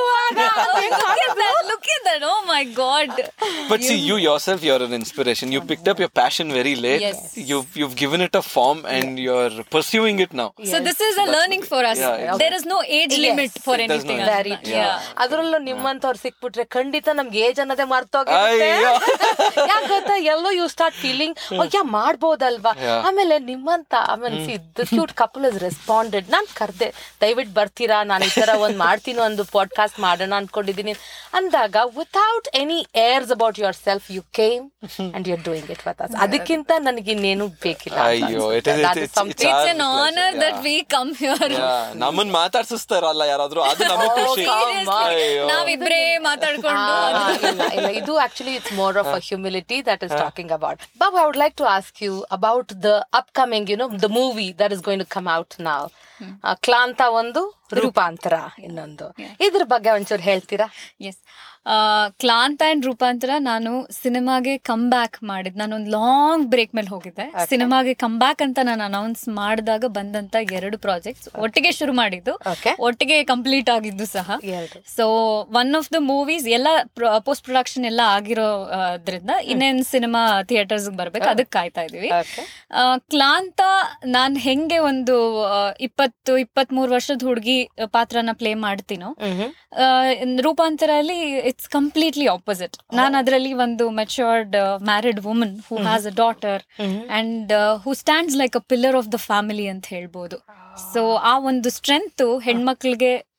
look at that oh my god But see, you yourself, you're an inspiration. You picked up your passion very late. Yes. You've you've given it a form, and you're pursuing it now. so this is a learning for us Yeah, exactly. there is no age limit for There's no anything age. Very yeah ಅದ್ರಲ್ಲೂ ನಿಮ್ಮಂತವ್ರು ಸಿಕ್ಬಿಟ್ರೆ ಖಂಡಿತ ನಮ್ಗೆ age ಅನ್ನೋದೇ ಮರ್ತೋಗಿರುತ್ತೆ ಅಯ್ಯೋ. ಯಾಕೆ ಗೊತ್ತಾ ಎಲ್ಲೋ you start feeling ಯಾ ಮಾಡ್ಬೋದಲ್ವಾ Yeah. ಆಮೇಲೆ ನಿಮ್ಮಂತ ಆಮೇಲೆ the cute couple is responded ನಾನ್ ಕರ್ದೆ ದಯವಿಟ್ಟು ಬರ್ತೀರಾ ನಾನು ಈ ತರ ಒಂದ್ ಮಾಡ್ತೀನಿ ಒಂದು ಪಾಡ್ಕಾಸ್ಟ್ ಮಾಡೋಣ ಅನ್ಕೊಂಡಿದೀನಿ ಅಂದಾಗ without any airs about yourself you came and you are doing it with us ಅದಕ್ಕಿಂತ ನನಗೆ ಇನ್ನೇನು ಬೇಕಿಲ್ಲ ಅಂತ ಅಯ್ಯೋ, ಅನ್ಸುತ್ತೆ. it is- That is it's- something- it's it's our an honor pleasure, that yeah. we come here Yeah, ನಮ್ಮನ್ ಮಾತಾಡ್ಸಿಸ್ತಾರಲ್ಲ ಯಾರಾದ್ರೂ ಅದು ನಮಗ್ ಖುಷಿ come on. ಅಯ್ಯೋ. ನಾವಿಬ್ರೇ ಮಾತಾಡ್ಕೊಂಡು Ah, ಇಲ್ಲ, ಇಲ್ಲ. ಇದು actually it's more of a humility that is talking about Babu I would like to ask you about the upcoming you know the movie that is going to come out ನಾವ್ ಕ್ಲಾಂತ ಒಂದು ರೂಪಾಂತರ ಇನ್ನೊಂದು ಇದ್ರ ಬಗ್ಗೆ ಒಂಚೂರು ಹೇಳ್ತೀರಾ ಎಸ್ ಕ್ಲಾಂತ ಅಂಡ್ ರೂಪಾಂತರ ನಾನು ಸಿನಿಮಾಗೆ ಕಮ್ ಬ್ಯಾಕ್ ಮಾಡಿದ್ ನಾನೊಂದು ಲಾಂಗ್ ಬ್ರೇಕ್ ಮೇಲೆ ಹೋಗಿದ್ದೆ ಸಿನಿಮಾಗೆ ಕಮ್ ಬ್ಯಾಕ್ ಅಂತ ನಾನು ಅನೌನ್ಸ್ ಮಾಡಿದಾಗ ಬಂದಂತ ಎರಡು ಪ್ರಾಜೆಕ್ಟ್ಸ್ ಒಟ್ಟಿಗೆ ಶುರು ಮಾಡಿದ್ದು Okay. ಒಟ್ಟಿಗೆ ಕಂಪ್ಲೀಟ್ ಆಗಿದ್ದು ಸಹ ಎರಡು. So one of the movies ಎಲ್ಲ ಪೋಸ್ಟ್ ಪ್ರೊಡಕ್ಷನ್ ಎಲ್ಲ ಆಗಿರೋದ್ರಿಂದ ಇನ್ನೇನ್ ಸಿನಿಮಾ ಥಿಯೇಟರ್ಸ್ ಬರ್ಬೇಕು ಅದಕ್ಕೆ ಕಾಯ್ತಾ ಇದೀವಿ Okay. ಆ, ಕ್ಲಾಂತ ನಾನ್ ಹೆಂಗೆ ಒಂದು ಆ, ಇಪ್ಪತ್ತು ಇಪ್ಪತ್ತ್ ಮೂರು ವರ್ಷದ ಹುಡುಗಿ ಪಾತ್ರನ ಪ್ಲೇ ಮಾಡ್ತೀನೋ ಆ, ರೂಪಾಂತರ ಅಲ್ಲಿ ಇಟ್ಸ್ ಕಂಪ್ಲೀಟ್ಲಿ ಆಪೋಸಿಟ್ ನಾನು ಅದರಲ್ಲಿ ಒಂದು matured married woman who has a daughter and who stands like a pillar of the family ಅಂತ ಹೇಳ್ಬೋದು ಸೊ ಆ ಒಂದು ಸ್ಟ್ರೆಂತ್ ಹೆಣ್ಮಕ್ಳಿಗೆ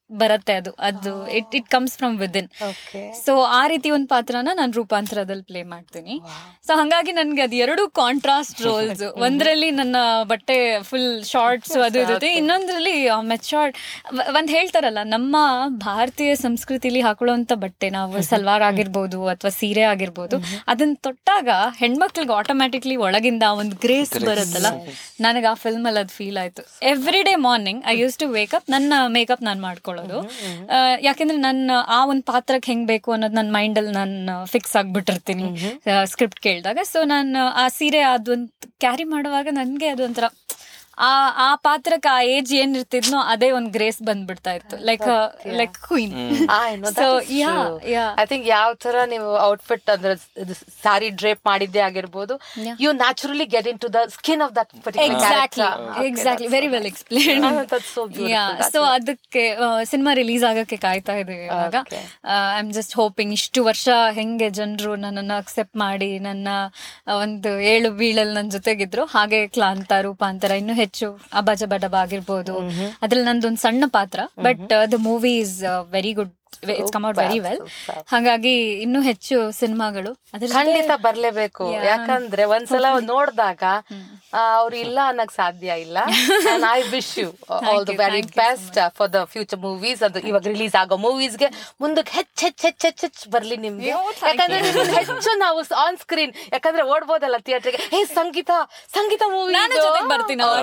ಬರತ್ತೆ ಅದು ಅದು it it comes from within okay so ಆ ರೀತಿ ಒಂದು ಪಾತ್ರನ ನಾನು ರೂಪಾಂತರದಲ್ಲಿ ಪ್ಲೇ ಮಾಡ್ತೀನಿ ಸೊ ಹಂಗಾಗಿ ನನ್ಗೆ ಅದು ಎರಡು ಕಾಂಟ್ರಾಸ್ಟ್ ರೋಲ್ಸ್ ಒಂದ್ರಲ್ಲಿ ನನ್ನ ಬಟ್ಟೆ ಫುಲ್ ಶಾರ್ಟ್ಸ್ ಅದು ಇರುತ್ತೆ ಇನ್ನೊಂದ್ರಲ್ಲಿ ಮೆಚಾರ್ಡ್ ಒಂದ್ ಹೇಳ್ತಾರಲ್ಲ ನಮ್ಮ ಭಾರತೀಯ ಸಂಸ್ಕೃತಿಲಿ ಹಾಕೊಳ್ಳುವಂತ ಬಟ್ಟೆ ನಾವು ಸಲ್ವಾರ್ ಆಗಿರ್ಬೋದು ಅಥವಾ ಸೀರೆ ಆಗಿರ್ಬೋದು ಅದನ್ನ ತೊಟ್ಟಾಗ ಹೆಣ್ಮಕ್ಳಿಗೆ ಆಟೋಮ್ಯಾಟಿಕ್ಲಿ ಒಳಗಿಂದ ಒಂದು ಗ್ರೇಸ್ ಬರುತ್ತಲ್ಲ ನನಗೆ ಆ ಫಿಲ್ಮ್ ಅಲ್ಲಿ ಅದು ಫೀಲ್ ಆಯ್ತು every day morning I use to wake up ನನ್ನ ಮೇಕಪ್ ನಾನು ಮಾಡ್ಕೊಳ್ಳೋದು ಆ, ಯಾಕೆಂದ್ರೆ ನನ್ನ ಆ ಒಂದು ಪಾತ್ರಕ್ಕೆ ಹೆಂಗ್ ಬೇಕು ಅನ್ನೋದು ನನ್ನ ಮೈಂಡಲ್ಲಿ ನಾನು ಫಿಕ್ಸ್ ಆಗ್ಬಿಟ್ಟಿರ್ತೀನಿ ಸ್ಕ್ರಿಪ್ಟ್ ಕೇಳಿದಾಗ ಸೊ ನಾನು ಆ ಸೀರೆ ಅದೊಂದು ಕ್ಯಾರಿ ಮಾಡುವಾಗ ನನಗೆ ಅದೊಂಥರ ಆ ಆ ಪಾತ್ರಕ್ಕೆ ಆ ಏಜ್ ಏನ್ ಇರ್ತಿದ್ನೋ ಅದೇ ಒಂದ್ ಗ್ರೇಸ್ ಬಂದ್ಬಿಡ್ತಾ ಇತ್ತು like like queen So, yeah, yeah. I think ಯಾವ ತರ ನೀವು ಔಟ್ಫಿಟ್ ಅಂದ್ರೆ ಸಾರಿ ಡ್ರೇಪ್ ಮಾಡಿದ್ದೇ ಆಗಿರ್ಬೋದು Yeah. You naturally get into the skin of that exactly exactly very well explain yeah so ಅದಕ್ಕೆ ಸಿನಿಮಾ ರಿಲೀಸ್ ಆಗಕ್ಕೆ ಕಾಯ್ತಾ ಇದೀವಿ ಇವಾಗ Okay. I am just hoping ಇಷ್ಟು ವರ್ಷ ಹೆಂಗೆ ಜನರು ನನ್ನನ್ನು ಅಕ್ಸೆಪ್ಟ್ ಮಾಡಿ ನನ್ನ ಆ, ಒಂದು ಏಳು ಬೀಳಲ್ಲಿ ನನ್ನ ಜೊತೆಗಿದ್ರು ಹಾಗೆ ಕ್ಲಾಂತ ರೂಪಾಂತರ ಇನ್ನೂ ಹೆಚ್ಚು ಅಬಜ ಬಡಬ ಆಗಿರ್ಬೋದು ಅದ್ರಲ್ಲಿ ನಂದೊಂದು ಸಣ್ಣ ಪಾತ್ರ but the movie is very good it's come out very well Superb. ಹಾಗಾಗಿ ಇನ್ನೂ ಹೆಚ್ಚು ಸಿನಿಮಾಗಳು ಅದ್ರ ಜೊತೆ- ಖಂಡಿತ ಬರ್ಲೇಬೇಕು Yeah. ಯಾಕಂದ್ರೆ ಒಂದ್ಸಲ ನೋಡಿದಾಗ ಅವ್ರು ಇಲ್ಲ ಅನ್ನಕ್ ಸಾಧ್ಯ ಇಲ್ಲ I wish you all the you, very thank you so best for the future movies ಅದು ಇವಾಗ ರಿಲೀಸ್ ಆಗೋ ಮೂವೀಸ್ಗೆ ಮುಂದಕ್ಕೆ ಹೆಚ್ಚ್ ಹೆಚ್ಚ್ ಹೆಚ್ಚ್ ಹೆಚ್ಚ್ ಹೆಚ್ಚ್ ಬರ್ಲಿ ನಿಮ್ಗೆ Oh, thank ಯಾಕಂದ್ರೆ ನಿಮ್ಮನ್ನ ಹೆಚ್ಚು ನಾವು ಆನ್ ಸ್ಕ್ರೀನ್ ಯಾಕಂದ್ರೆ ಓಡ್ಬೋದಲ್ಲ ಥಿಯೇಟರ್ಗೆ ಹೇ ಸಂಗೀತ ಸಂಗೀತ ಮೂವಿ ನಾನು ಜೊತೆಗ್ ಬರ್ತೀನಿ ಅವಾಗ.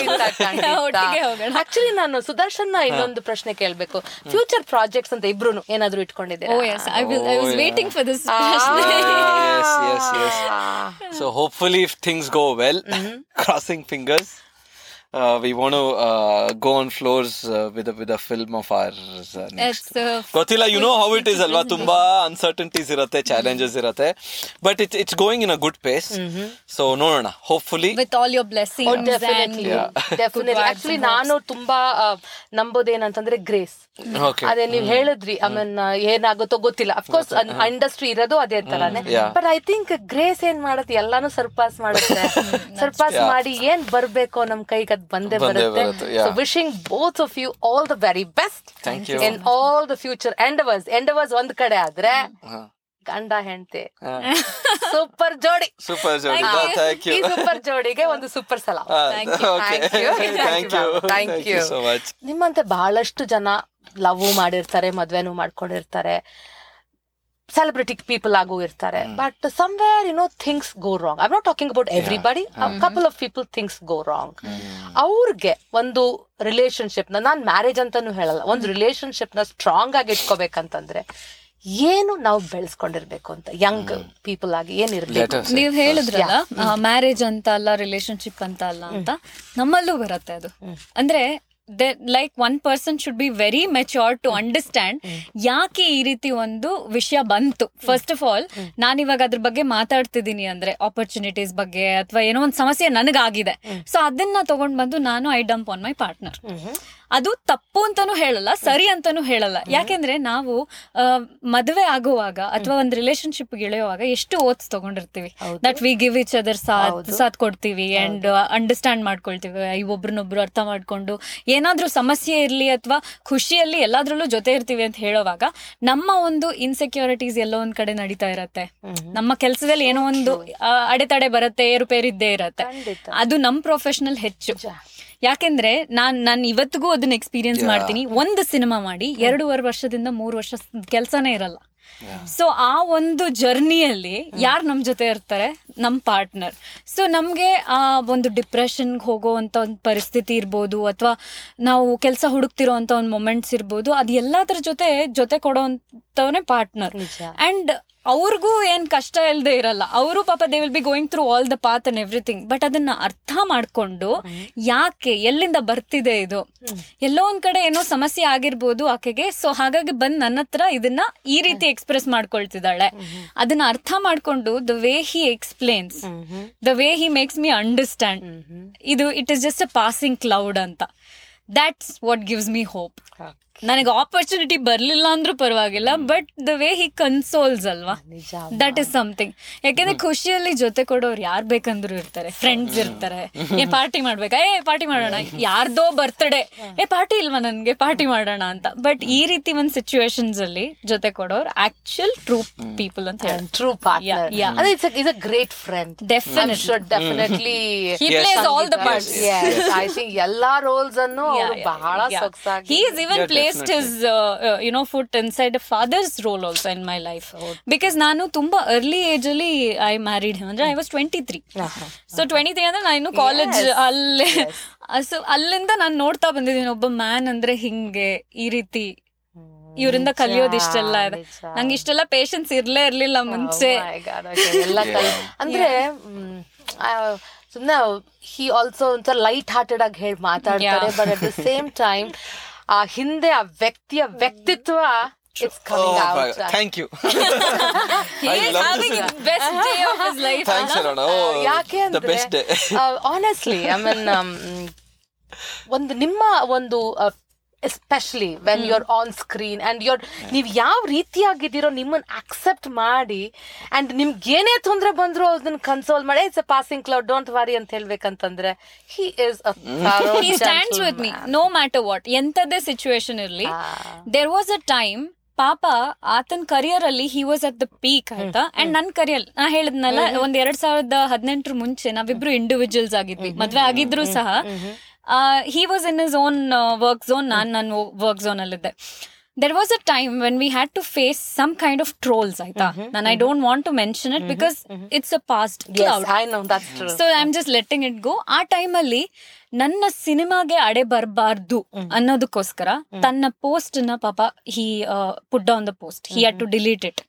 ಒಟ್ಟಿಗೆ ಹೋಗೋಣ. ಆಕ್ಚುಲಿ ನಾನು ಸುದರ್ಶನ್ ಇನ್ನೊಂದು ಪ್ರಶ್ನೆ ಕೇಳ್ಬೇಕು ಫ್ಯೂಚರ್ ಪ್ರಾಜೆಕ್ಟ್ಸ್ ಅಂತ ಇಬ್ರು ಏನಾದ್ರು ಇಟ್ಕೊಂಡಿದ್ದೀರಾ Oh yes, I will. I was Oh, waiting for this. yes, yes, yes. So hopefully, if things go well, crossing fingers, uh, we want to uh, go on floors uh, with a with a film of ours uh, next. It's uh, ಗೊತ್ತಿಲ್ಲ you know how it is ಅಲ್ವಾ ತುಂಬಾ uncertainties ಇರುತ್ತೆ challenges ಇರುತ್ತೆ but it's it's going in a good pace so ನೋಡೋಣ hopefully with all your blessings and definitely definitely vibes actually and ನಾನು ತುಂಬಾ ಆ, ನಂಬೋದೇನಂತಂದ್ರೆ grace okay ಅದೇ ನೀವ್ ಹೇಳಿದ್ರಿ ಐ ಮೀನ್ ಏನಾಗುತ್ತೋ ಗೊತ್ತಿಲ್ಲ ಅಫ್ಕೋರ್ಸ್ ಇಂಡಸ್ಟ್ರಿ ಇರೋದು ಅದೇ ತರಾನೇ Yeah. But I think grace ಏನ್ ಮಾಡತ್ತೆ ಎಲ್ಲಾನು ಸರ್ಪಾಸ್ ಮಾಡುತ್ತೆ ಸರ್ಪಾಸ್ Yeah. ಮಾಡಿ ಏನ್ ಬರ್ಬೇಕೋ ನಮ್ ಕೈಗೆ ಅದ್ ಬಂದೇ ಬಂದೇ ಬರುತ್ತೆ ಬರುತ್ತೆ, yeah. So wishing both of you all the very best Thank you. In all the future endeavours endeavours ಒಂದ್ ಕಡೆ ಆದ್ರೆ ಗಂಡ ಹೆಂಡತಿ ಸೂಪರ್ ಜೋಡಿ ಸೂಪರ್ ಜೋಡಿ ಥ್ಯಾಂಕ್ ಯು ಈ ಸೂಪರ್ ಜೋಡಿಗೆ ಒಂದು ಸೂಪರ್ ಸಲಾಮ್ okay Thank you. Thank you Thank thank you you. So much ನಿಮ್ಮಂತೆ ಬಹಳಷ್ಟು ಜನ ಲವ್ ಮಾಡಿರ್ತಾರೆ ಮದ್ವೆನೂ ಮಾಡ್ಕೊಂಡಿರ್ತಾರೆ ಸೆಲೆಬ್ರಿಟಿ ಪೀಪಲ್ ಆಗು ಇರ್ತಾರೆ but somewhere you know things go wrong I not talking about everybody couple of people things go wrong ಅವ್ರಿಗೆ ಒಂದು relationship ನ ನಾನ್ ಮ್ಯಾರೇಜ್ ಅಂತಾನು ಹೇಳಲ್ಲ ಒಂದು ರಿಲೇಶನ್ಶಿಪ್ ನ ಸ್ಟ್ರಾಂಗ್ ಆಗಿ ಇಟ್ಕೋಬೇಕಂತಂದ್ರೆ ಏನು ನಾವು ಬೆಳೆಸ್ಕೊಂಡಿರ್ಬೇಕು ಅಂತ ಯಂಗ್ ಪೀಪಲ್ ಆಗಿ ಏನಿರ್ಬೇಕು ನೀವ್ ಹೇಳಿದ್ರಲ್ಲ ಮ್ಯಾರೇಜ್ ಅಂತ ಅಲ್ಲ ರಿಲೇಶನ್ಶಿಪ್ ಅಂತ ಅಲ್ಲ ಅಂತ ನಮ್ಮಲ್ಲೂ ಬರುತ್ತೆ ಅದು ಅಂದ್ರೆ like one person should be very mature to understand ಯಾಕೆ ಈ ರೀತಿ ಒಂದು ವಿಷಯ ಬಂತು ಫಸ್ಟ್ ಆಫ್ ಆಲ್ ನಾನು ಇವಾಗ ಅದ್ರ ಬಗ್ಗೆ ಮಾತಾಡ್ತಿದ್ದೀನಿ ಅಂದ್ರೆ ಆಪರ್ಚುನಿಟೀಸ್ ಬಗ್ಗೆ ಅಥವಾ ಏನೋ ಒಂದು ಸಮಸ್ಯೆ ನನಗಾಗಿದೆ ಸೊ ಅದನ್ನ ತಗೊಂಡ್ ಬಂದು ನಾನು I dump on my partner ಅದು ತಪ್ಪು ಅಂತಾನು ಹೇಳಲ್ಲ ಸರಿ ಅಂತಾನು ಹೇಳಲ್ಲ ಯಾಕೆಂದ್ರೆ ನಾವು ಆ, ಮದುವೆ ಆಗುವಾಗ ಅಥವಾ ಒಂದು ರಿಲೇಶನ್ಶಿಪ್ ಇಳಿಯುವಾಗ ಎಷ್ಟು ಓದ್ಸ್ ತಗೊಂಡಿರ್ತೀವಿ that we give each other ಸಾಥ್ ಸಾಥ್ ಕೊಡ್ತೀವಿ ಅಂಡ್ ಅಂಡರ್ಸ್ಟ್ಯಾಂಡ್ ಮಾಡ್ಕೊಳ್ತೀವಿ ಒಬ್ರನ್ನೊಬ್ರು ಅರ್ಥ ಮಾಡ್ಕೊಂಡು ಏನಾದ್ರೂ ಸಮಸ್ಯೆ ಇರ್ಲಿ ಅಥವಾ ಖುಷಿಯಲ್ಲಿ ಎಲ್ಲಾದ್ರಲ್ಲೂ ಜೊತೆ ಇರ್ತೀವಿ ಅಂತ ಹೇಳುವಾಗ ನಮ್ಮ ಒಂದು ಇನ್ಸೆಕ್ಯೂರಿಟೀಸ್ ಎಲ್ಲೋ ಒಂದ್ ಕಡೆ ನಡೀತಾ ಇರತ್ತೆ ನಮ್ಮ ಕೆಲಸದಲ್ಲಿ ಏನೋ ಒಂದು ಆ, ಅಡೆತಡೆ ಬರುತ್ತೆ ಏರುಪೇರು ಇದ್ದೇ ಇರತ್ತೆ ಖಂಡಿತ. ಅದು ನಮ್ ಪ್ರೊಫೆಷನಲ್ ಹೆಚ್ಚು ಯಾಕೆಂದ್ರೆ ನಾನ್ ನಾನು ಇವತ್ತಿಗೂ ಅದನ್ನ ಎಕ್ಸ್ಪೀರಿಯನ್ಸ್ ಮಾಡ್ತೀನಿ ಒಂದು ಸಿನಿಮಾ ಮಾಡಿ ಎರಡೂವರೆ ವರ್ಷದಿಂದ ಮೂರು ವರ್ಷ ಕೆಲಸನೇ ಇರಲ್ಲ ಸೊ ಆ ಒಂದು ಜರ್ನಿಯಲ್ಲಿ ಯಾರು ನಮ್ ಜೊತೆ ಇರ್ತಾರೆ ನಮ್ ಪಾರ್ಟ್ನರ್ ಸೊ ನಮ್ಗೆ ಆ ಒಂದು ಡಿಪ್ರೆಷನ್ಗೆ ಹೋಗೋವಂತ ಒಂದು ಪರಿಸ್ಥಿತಿ ಇರ್ಬೋದು ಅಥವಾ ನಾವು ಕೆಲಸ ಹುಡುಕ್ತಿರೋ ಅಂತ ಒಂದು ಮೊಮೆಂಟ್ಸ್ ಇರ್ಬೋದು ಅದು ಎಲ್ಲದ್ರ ಜೊತೆ ಜೊತೆ ಕೊಡೋವಂಥವನೇ ಪಾರ್ಟ್ನರ್ ನಿಜ. ಅಂಡ್ ಅವ್ರಿಗೂ ಏನ್ ಕಷ್ಟ ಇಲ್ಲದೆ ಇರಲ್ಲ ಅವರು ಪಾಪ they will be going through all the path and everything but ಅದನ್ನ ಅರ್ಥ ಮಾಡ್ಕೊಂಡು ಯಾಕೆ ಎಲ್ಲಿಂದ ಬರ್ತಿದೆ ಇದು ಎಲ್ಲೋ ಒಂದ್ ಕಡೆ ಏನೋ ಸಮಸ್ಯೆ ಆಗಿರ್ಬೋದು ಆಕೆಗೆ ಸೊ ಹಾಗಾಗಿ ಬಂದ್ ನನ್ನ ಹತ್ರ ಇದನ್ನ ಈ ರೀತಿ ಎಕ್ಸ್ಪ್ರೆಸ್ ಮಾಡ್ಕೊಳ್ತಿದ್ದಾಳೆ ಅದನ್ನ ಅರ್ಥ ಮಾಡ್ಕೊಂಡು the way he explains the way he makes me understand ಇದು it is just a passing cloud ಅಂತ that's what gives me hope ನನಗೆ ಆಪರ್ಚುನಿಟಿ ಬರ್ಲಿಲ್ಲ ಅಂದ್ರೂ ಪರವಾಗಿಲ್ಲ but the way he consoles ಅಲ್ವಾ ನಿಜ ದಟ್ ಇಸ್ ಸಮಥಿಂಗ್ ಯಾಕೆಂದ್ರೆ ಖುಷಿಯಲ್ಲಿ ಜೊತೆ ಕೊಡೋರು ಯಾರ್ ಬೇಕಂದ್ರು ಇರ್ತಾರೆ ಫ್ರೆಂಡ್ಸ್ ಇರ್ತಾರೆ ಏ ಪಾರ್ಟಿ ಮಾಡ್ಬೇಕಾ ಏ ಪಾರ್ಟಿ ಮಾಡೋಣ ಯಾರ್ದೋ ಬರ್ತ್ಡೇ ಏ ಪಾರ್ಟಿ ಇಲ್ವಾ ನನ್ಗೆ ಪಾರ್ಟಿ ಮಾಡೋಣ ಅಂತ ಬಟ್ ಈ ರೀತಿ ಒಂದ್ ಸಿಚುವೇಶನ್ಸ್ ಅಲ್ಲಿ ಜೊತೆ ಕೊಡೋರು ಆಕ್ಚುಲ್ ಟ್ರೂ ಪೀಪಲ್ ಅಂತ ಹೇಳಿ ಟ್ರೂ ಪಾರ್ಟ್ನರ್ Yeah, yeah. ಅಂದ್ರೆ it's is a great friend Definitely. Should definitely He plays all the parts. I think ಎಲ್ಲಾ ರೋಲ್ಸ್ ಅನ್ನು ಅವ್ರು ಬಹಳ ಸೊಗಸಾಗಿ He has even Yeah, placed his, uh, uh, you know, foot inside a father's role also in my life. Because ನಾನು ತುಂಬಾ early age ಅಲ್ಲಿ I married him ಅಂದ್ರೆ I was twenty three so twenty three ಅಂದ್ರೆ ನಾನು college ಅಲ್ಲಿ so ಅಲ್ಲಿಂದ ನಾನು ನೋಡ್ತಾ ಬಂದಿದ್ದೀನಿ ಒಬ್ಬ ಮ್ಯಾನ್ ಅಂದ್ರೆ ಹಿಂಗೆ ಈ ರೀತಿ ಇವರಿಂದ ಕಲಿಯೋದು ಇಷ್ಟೆಲ್ಲ ಇದೆ ನಂಗೆ ಇಷ್ಟೆಲ್ಲ ಪೇಶನ್ಸ್ ಇರ್ಲೇ ಇರ್ಲಿಲ್ಲ ಮುಂಚೆ Oh my God, okay, ಎಲ್ಲ ಕಲ್ ಅಂದ್ರೆ ಮ್, ಆ, ಸುಮ್ನೆ ಹಿ ಆಲ್ಸೋ ಒಂಥರ ಲೈಟ್ ಹಾರ್ಟೆಡ್ ಆಗಿ ಹೇಳಿ ಮಾತಾಡ್ತಾರೆ but at the same time ಆ ಹಿಂದೆ ಆ ವ್ಯಕ್ತಿಯ ವ್ಯಕ್ತಿತ್ವ it's coming out thank you He is having his best day of his life. Thanks ಅಲ್ಲ? ಅರೋಣ ಯಾಕೆ the best day honestly I mean ಒಂದು ನಿಮ್ಮ ಒಂದು especially when you are on screen and your ನೀವು ಯಾವ ರೀತಿಯಾಗಿದ್ದೀರೋ ನಿಮ್ಮನ್ನ ಅಕ್ಸೆಪ್ಟ್ ಮಾಡಿ ಅಂಡ್ ನಿಮ್ಗೆ ಏನೇ ತೊಂದರೆ ಬಂದ್ರು ಅದನ್ನ ಕನ್ಸೋಲ್ ಮಾಡಿ it's a passing cloud don't worry ಅಂತ ಹೇಳ್ಬೇಕಂತಂದ್ರೆ he is he stands with me no matter what ಎಂತದೇ ಸಿಚುವೇಶನ್ ಇರ್ಲಿ ದೇರ್ ವಾಸ್ ಅ ಟೈಮ್ ಪಾಪ ಆತನ ಕರಿಯರ್ ಅಲ್ಲಿ he was at the peak ಆಯ್ತಾ ಅಂಡ್ ನನ್ ಕರಿಯರ್ ನಾ ಹೇಳಿದ್ನಲ್ಲ ಒಂದ್ ಎರಡ್ ಸಾವಿರದ ಹದಿನೆಂಟರ ಮುಂಚೆ ನಾವಿಬ್ರು ಇಂಡಿವಿಜುವಲ್ಸ್ ಆಗಿದ್ವಿ ಮದ್ವೆ ಆಗಿದ್ರು ಸಹ he was in his own work zone ನಾನ್ ನನ್ನ ವರ್ಕ್ ಝೋನ್ ಅಲ್ಲಿದ್ದೆ there was a time when we had to face some kind of trolls ಆಯ್ತಾ ನಾನು I don't want to mention it because it's a past I know that's true so I am just letting it go ಆ ಟೈಮಲ್ಲಿ ನನ್ನ ಸಿನಿಮಾಗೆ ಅಡೆ ಬರಬಾರ್ದು ಅನ್ನೋದಕ್ಕೋಸ್ಕರ ತನ್ನ post ನ ಪಾಪ he put down the post he had to delete it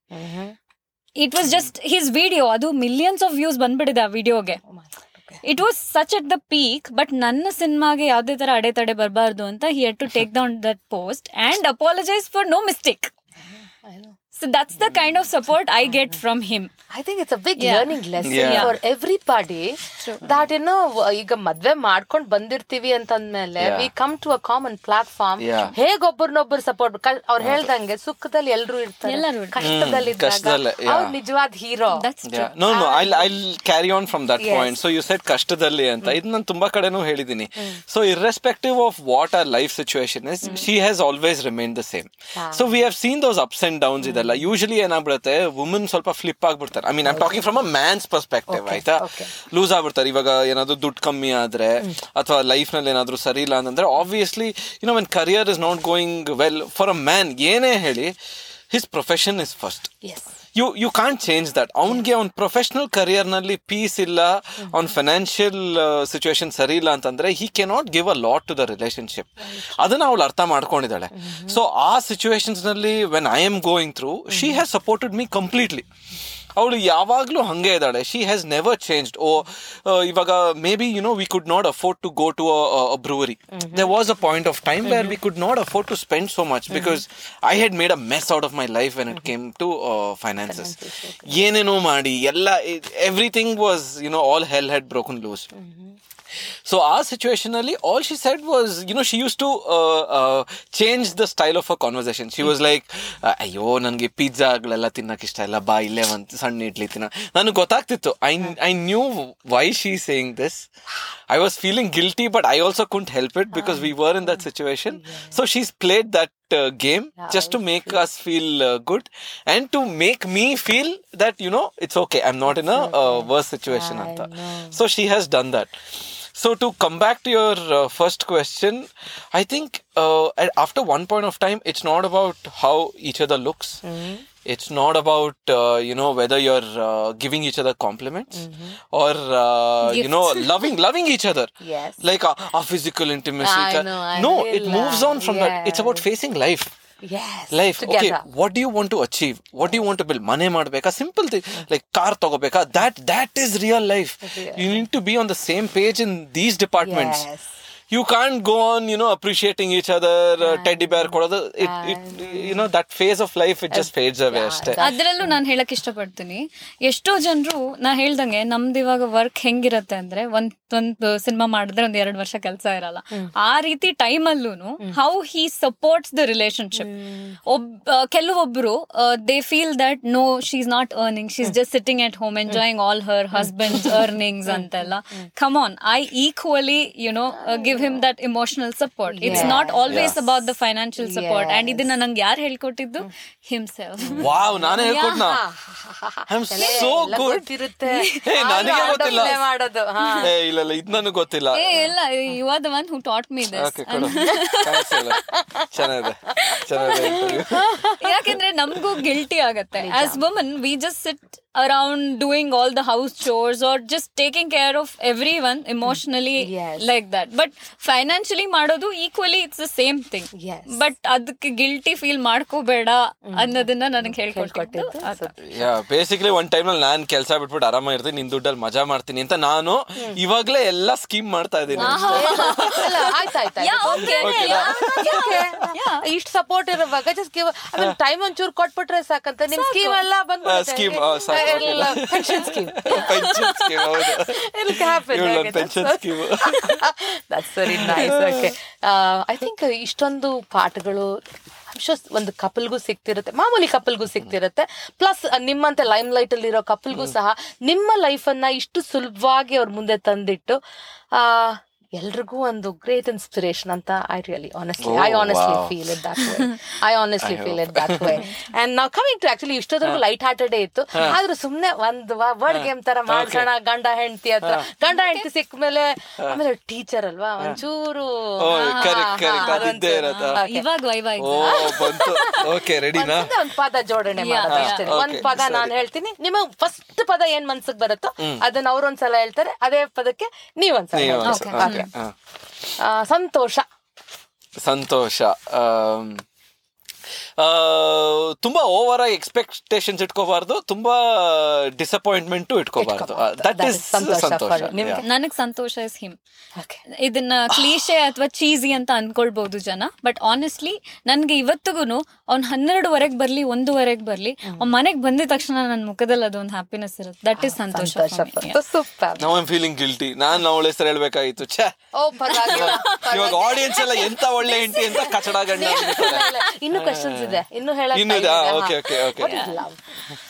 it was just his video ಅದು ಮಿಲಿಯನ್ಸ್ ಆಫ್ ವ್ಯೂಸ್ ಬಂದ್ಬಿಟ್ಟಿದೆ ಆ ವಿಡಿಯೋಗೆ it was such at the peak but ನನ್ನ ಸಿನಿಮಾಗೆ ಯಾವ್ದೇ ತರ ಅಡೆತಡೆ ಬರಬಾರ್ದು ಅಂತ he had to take down that post and apologise for no mistake so that's the kind of support I get from him I think it's a big Yeah. Learning lesson Yeah. For everybody that ಏನೋ ಈಗ ಮದ್ವೆ ಮಾಡ್ಕೊಂಡ್ ಬಂದಿರ್ತೀವಿ ಅಂತಂದ್ಮೇಲೆ Yeah. We come to a common platform Yeah. ಹೇಗ್ ಒಬ್ಬರನ್ನೊಬ್ಬರು support ಅವ್ರು ಹೇಳ್ದಂಗೆ ಸುಖದಲ್ಲಿ ಎಲ್ರು ಇರ್ತಾರೆ ಎಲ್ಲರೂ ಇರ್ತಾರೆ. ಕಷ್ಟದಲ್ಲಿ ಕಷ್ಟದಲ್ಲೇ, yeah. ಅವ್ರು ನಿಜವಾದ hero that's Yeah. No, no, I'll, I'll carry on from that Yes. point. So you said ಕಷ್ಟದಲ್ಲಿ ಅಂತ ಇದು ನಾನು ತುಂಬಾ ಕಡೆನೂ ಹೇಳಿದೀನಿ so irrespective of what are life situation is she has always remain the same so we have seen those ups and downs ಇದೆಲ್ಲ usually ಏನಾಗ್ಬಿಡುತ್ತೆ woman ಸ್ವಲ್ಪ ಫ್ಲಿಪ್ ಆಗ್ಬಿಡ್ತಾರೆ I mean I'm talking from a man's perspective ಆಯ್ತಾ okay. Loose ಆಗ್ಬಿಡ್ತಾರೆ ಇವಾಗ ಏನಾದ್ರು ದುಡ್ಡು ಕಮ್ಮಿ ಆದ್ರೆ ಅಥವಾ ಲೈಫ್ ನಲ್ಲಿ ಏನಾದ್ರು ಸರಿ ಇಲ್ಲ ಅಂತಂದ್ರೆ obviously you know when career is not going well for a man ಏನೇ ಹೇಳಿ his profession is first yes you you can't change that ಅವ್ನಿಗೆ ಅವ್ನ ಪ್ರೊಫೆಷನಲ್ ಕರಿಯರ್ ನಲ್ಲಿ ಪೀಸ್ ಇಲ್ಲ ಅವ್ನ ಫೈನಾನ್ಷಿಯಲ್ ಸಿಚುವೇಶನ್ ಸರಿ ಇಲ್ಲ ಅಂತಂದ್ರೆ he cannot give a lot to the relationship ಅದನ್ನ ಅವಳು ಅರ್ಥ ಮಾಡ್ಕೊಂಡಿದ್ದಾಳೆ ಸೊ ಆ ಸಿಚುವೇಶನ್ಸ್ ನಲ್ಲಿ when I am going through she has supported me completely ಅವಳು ಯಾವಾಗಲೂ ಹಂಗೆ ಇದ್ದಾಳೆ she has never changed oh ಇವಾಗ maybe you know we could not afford to go to brewery there was a point of time where we could not afford to spend so much because I had made a mess out of my life when it came to finances ಏನೇನೋ ಮಾಡಿ ಎಲ್ಲ everything was you know all hell had broken loose so ಆ ಸಿಚುವೇಶನ್ ಅಲ್ಲಿ all she said was you know she use to change the style of a conversation she was like ಅಯ್ಯೋ ನನಗೆ ಪಿಜ್ಜಾಗಳೆಲ್ಲ ತಿನ್ನಕ್ಕೆ ಇಷ್ಟ ಇಲ್ಲ ಬಾ ಇಲ್ಲೇ ಒಂದು ಸಣ್ಣ ಇಡ್ಲಿ ತಿನ್ನ ನನಗೆ ಗೊತ್ತಾಗ್ತಿತ್ತು I I knew why she saying this I was feeling guilty but I also couldn't help it because we were in that situation so she's played that game just to make us feel uh, good and to make me feel that you know it's okay i'm not in a uh, worse situation anta. so she has done that so to come back to your uh, first question i think uh, at- after one point of time it's not about how each other looks it's not about uh, you know whether you're uh, giving each other compliments or uh, you know loving loving each other Yes. like our, our physical intimacy I know, I no really it moves on from that it's about facing life as life okay together. What do you want to achieve what you want to build ಮನೆ ಮಾಡಬೇಕಾ simple like car ತಗೋಬೇಕಾ that that is real life you need to be on the same page in these departments Yes. You can't go on you know appreciating each other teddy bear ಕೊಡೋದು it it you know that phase of life it just fades away ಅಷ್ಟೇ ಅದ್ರಲ್ಲೂ ನಾನು ಹೇಳಕ್ ಇಷ್ಟಪಡ್ತೀನಿ ಎಷ್ಟೋ ಜನರು ನಾ ಹೇಳ್ದಂಗೆ ನಮ್ದು ಇವಾಗ ವರ್ಕ್ ಹೆಂಗಿರತ್ತೆ ಅಂದ್ರೆ ಒಂದ್ ಒಂದು ಸಿನಿಮಾ ಮಾಡಿದ್ರೆ ಒಂದ್ ಎರಡ್ ವರ್ಷ ಕೆಲಸ ಇರಲ್ಲ ಆ ರೀತಿ ಟೈಮ್ ಅಲ್ಲೂ how he supports the relationship ಒಬ್ ಆ, ಕೆಲವೊಬ್ರು they feel that no she is not earning she is just sitting at home enjoying all her husband earnings ಅಂತೆಲ್ಲ come on I equally you know give him that emotional support it's not always about the financial support and ಇದನ್ನ ನಂಗೆ ಯಾರು ಹೇಳ್ಕೊಟ್ಟಿದ್ದು himself wow ನಾನೇ ಹೇಳ್ಕೊಟ್ನ I am so good ಗೊತ್ತಿರುತ್ತೆ ಹೇ ನನಗೆ ಗೊತ್ತಿಲ್ಲ ಮಾಡೋದು ಹಾ ಏ ಇಲ್ಲ ಇಲ್ಲ ಇದು ನನಗೆ ಗೊತ್ತಿಲ್ಲ ಏ ಇಲ್ಲ you are the one who taught me this okay ಕೊಡು Thanks ಹೇಳು. ಚೆನ್ನಾಗಿದೆ ಚೆನ್ನಾಗಿದೆ interview. ಯಾಕೆಂದ್ರೆ ನಮಗೂ ಗಿಲ್ಟಿ ಆಗತ್ತೆ as woman we just sit around doing all the house chores or just taking care of everyone emotionally Yes. Like that but financially ಮಾಡೋದು equally it's the same thing Yes. But ಅದಕ್ಕೆ guilty feel ಮಾಡ್ಕೋಬೇಡ ಅನ್ನೋದನ್ನ ನನಗೆ ಹೇಳ್ಕೊಟ್ಟಿದ್ದು ಯಾ basically ಒಂದ್ time ಅಲ್ಲಿ ನಾನ್ ಕೆಲಸ ಬಿಟ್ಬಿಟ್ಟು ಆರಾಮ ಇರ್ತೀನಿ ನಿನ್ ದುಡ್ಡಲ್ಲಿ ಮಜಾ ಮಾಡ್ತೀನಿ ಅಂತ ನಾನು ಇವಾಗ್ಲೇ ಎಲ್ಲಾ ಸ್ಕೀಮ್ ಮಾಡ್ತಾ ಇದ್ದೀನಿ ಅಲ್ಲ, ಆಯ್ತ್ ಆಯ್ತ್ ಆಯ್ತ್. Yeah, okay. ತೊಂದ್ರೆ ಇಲ್ಲ. ಯಾಕೆ? ಇಷ್ಟ್ ಸಪೋರ್ಟ್ ಇರುವಾಗ ಜಸ್ಟ್ ಗಿವ್ ಆಮೇಲೆ ಟೈಮ್ ಒಂಚೂರು ಕೊಟ್ಬಿಟ್ರೆ ಸಾಕಂತ ನಿಮ್ ಸ್ಕೀಮ್ ಎಲ್ಲ scheme, ಆ, ಸಾಕು, okay. Pension scheme pension scheme ಹೌದು It'll happen. ಇವ್ಳು Okay, ನನ್ pension that's- scheme. That's very nice. Okay. I think ಇಷ್ಟೊಂದು ಪಾಠಗಳು ಶೋಸ್ ಒಂದು ಕಪಲ್ಗೂ ಸಿಗ್ತಿರುತ್ತೆ ಮಾಮೂಲಿ ಕಪಲ್ಗೂ ಸಿಗ್ತಿರುತ್ತೆ ಪ್ಲಸ್ ನಿಮ್ಮಂತೆ ಲೈಮ್ ಲೈಟ್ ಅಲ್ಲಿ ಇರೋ ಕಪಲ್ಗೂ ಸಹ ನಿಮ್ಮ ಲೈಫ್ ಅನ್ನ ಇಷ್ಟು ಸುಲಭವಾಗಿ ಅವ್ರ ಮುಂದೆ ತಂದಿಟ್ಟು ಆ ಎಲ್ರಿಗೂ ಒಂದು ಗ್ರೇಟ್ ಇನ್ಸ್ಪಿರೇಷನ್ ಅಂತ I really honestly I Oh, honestly wow. Feel it that way I honestly feel it that way and ನಾವು ಕಮಿಂಗ್ ಟು ಆಕ್ಚುಲಿ ಇಷ್ಟೊತ್ತರೆಗೂ ಲೈಟ್ ಹಾರ್ಟೆಡ್ ಇತ್ತು ಆದ್ರೂ ಸುಮ್ನೆ ಒಂದು ವರ್ಡ್ ಗೇಮ್ ತರ ಮಾಡ್ಸೋಣ ಗಂಡ ಹೆಂಡತಿ ಹತ್ರ ಗಂಡ ಹೆಂಡತಿ ಸಿಕ್ಕ ಮೇಲೆ ಆಮೇಲೆ ಟೀಚರ್ ಅಲ್ವಾ ಒಂಚೂರು ಓ ಹಾ, ಕರೆಕ್ಟ್ ಹಾ, ಕರೆಕ್ಟ್ ಅದೊಂದು- ಅದಿದ್ದೇ ಇರತ್ತ Okay. ಇವಾಗ ವೈವ ಓ ಬಂತು ಓಕೆ ರೆಡಿನಾ ಒಂದ್ ಒಂದ್ ಪದ ಜೋಡಣೆ ಮಾಡೋದು Yeah, ಅಷ್ಟೇ yeah. ಒಂದ್ Okay, ಪದ ಸರಿ. ನಾನು ಹೇಳ್ತೀನಿ ನಿಮಗ್ ಫಸ್ಟ್ ಪದ ಏನ್ ಮನ್ಸಿಗೆ ಬರುತ್ತೋ ಅದನ್ನ ಅವ್ರೊಂದ್ಸಲ ಹೇಳ್ತಾರೆ ಅದೇ ಪದಕ್ಕೆ ನೀವೊಂದ್ಸಲ ನೀವು ಹೇಳ್ತೀರಿ. ಒಂದ್ಸಲ. Okay. ಹಾ. ಆ, ಸಂತೋಷ ಸಂತೋಷ ಆಮ್, ಆ, ತುಂಬಾ ಓವರ್ ಆಗಿ ಎಕ್ಸ್ಪೆಕ್ಟೇಷನ್ಸ್ ಇಟ್ಕೋಬಾರ್ದು ತುಂಬಾ ಡಿಸಪಾಯಿಂಟ್ಮೆಂಟ್ ಇಟ್ಕೋಬಾರ್ದು ದಟ್ That ಇಸ್ is ಸಂತೋಷ ಸಂತೋಷ for you. ನಿಮ್ಗೆ? ನನಗ್ ಸಂತೋಷ ಇಸ್ ಹಿಮ್ Okay. ಇದನ್ನ ಕ್ಲೀಶೆ ಅಥವಾ ಚೀಸಿ ಅಂತ ಅನ್ಕೊಳ್ಬಹುದು ಜನ ಬಟ್ ಆನೆಸ್ಟ್ಲಿ ನನ್ಗೆ ಇವತ್ತಿಗೂ ಅವ್ನ್ ಹನ್ನೆರಡುವರೆಗೆ ಬರ್ಲಿ ಒಂದೂವರೆಗೆ ಬರ್ಲಿ ಅವ್ನ್ ಮನೆಗ್ ಬಂದಿದ ತಕ್ಷಣ ನನ್ನ ಮುಖದಲ್ಲಿ ಅದೊಂದು ಹ್ಯಾಪಿನೆಸ್ ಇರುತ್ತೆ ದಟ್ ಇಸ್ ಸಂತೋಷ ಸಂತೋಷ for me. Yeah. ಸೂಪರ್ ನಾವು ಐಮ್ ಫೀಲಿಂಗ್ ಗಿಲ್ಟಿ ನಾನ್ ಅವಳ ಹೆಸರು ಹೇಳ್ಬೇಕಾಗಿತ್ತು ಛೇ ಓ ಪರವಾಗಿಲ್ಲ ಇವಾಗ ಆಡಿಯನ್ಸ್ ಎಲ್ಲ ಎಂತ ಒಳ್ಳೆ ಹೆಂಡತಿ ಅಂತ ಕಚಡ ಗಂಡ ಅಂದ್ಬಿಟ್ಟಿದ್ದಾರೆ. ಇನ್ನು ಕ್ವಶನ್ಸ್ ಇದೆ ಇನ್ನು ಹೇಳಕ್ ಇನ್ನು time ಇದೆ? ಇದೆ. Okay, ಹಾ. okay, okay. What is love?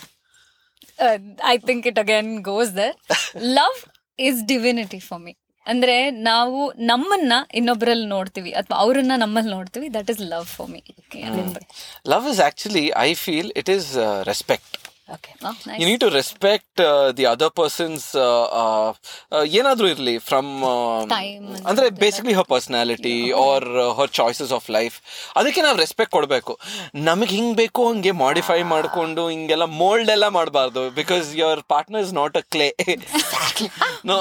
uh, I think it again goes there. Love is divinity for me. ಅಂದ್ರೆ ನಾವು ನಮ್ಮನ್ನ ಇನ್ನೊಬ್ರಲ್ಲಿ ನೋಡ್ತೀವಿ ಅಥವಾ ಅವರನ್ನ ನಮ್ಮಲ್ಲಿ ನೋಡ್ತೀವಿ that is love for me love is actually I feel it is respect Okay. You need to respect the other persons ಏನಾದ್ರೂ ಇರಲಿ ಫ್ರಮ್ Time and ಅಂದ್ರೆ basically her personality or her choices of life ಅದಕ್ಕೆ ನಾವು respect ಕೊಡಬೇಕು ನಮಗೆ ಹಿಂಗ್ ಬೇಕು ಹಂಗೆ ಮಾಡಿಫೈ ಮಾಡ್ಕೊಂಡು ಹಿಂಗೆಲ್ಲ ಮೋಲ್ಡ್ ಎಲ್ಲ ಮಾಡಬಾರ್ದು because your partner is not a clay no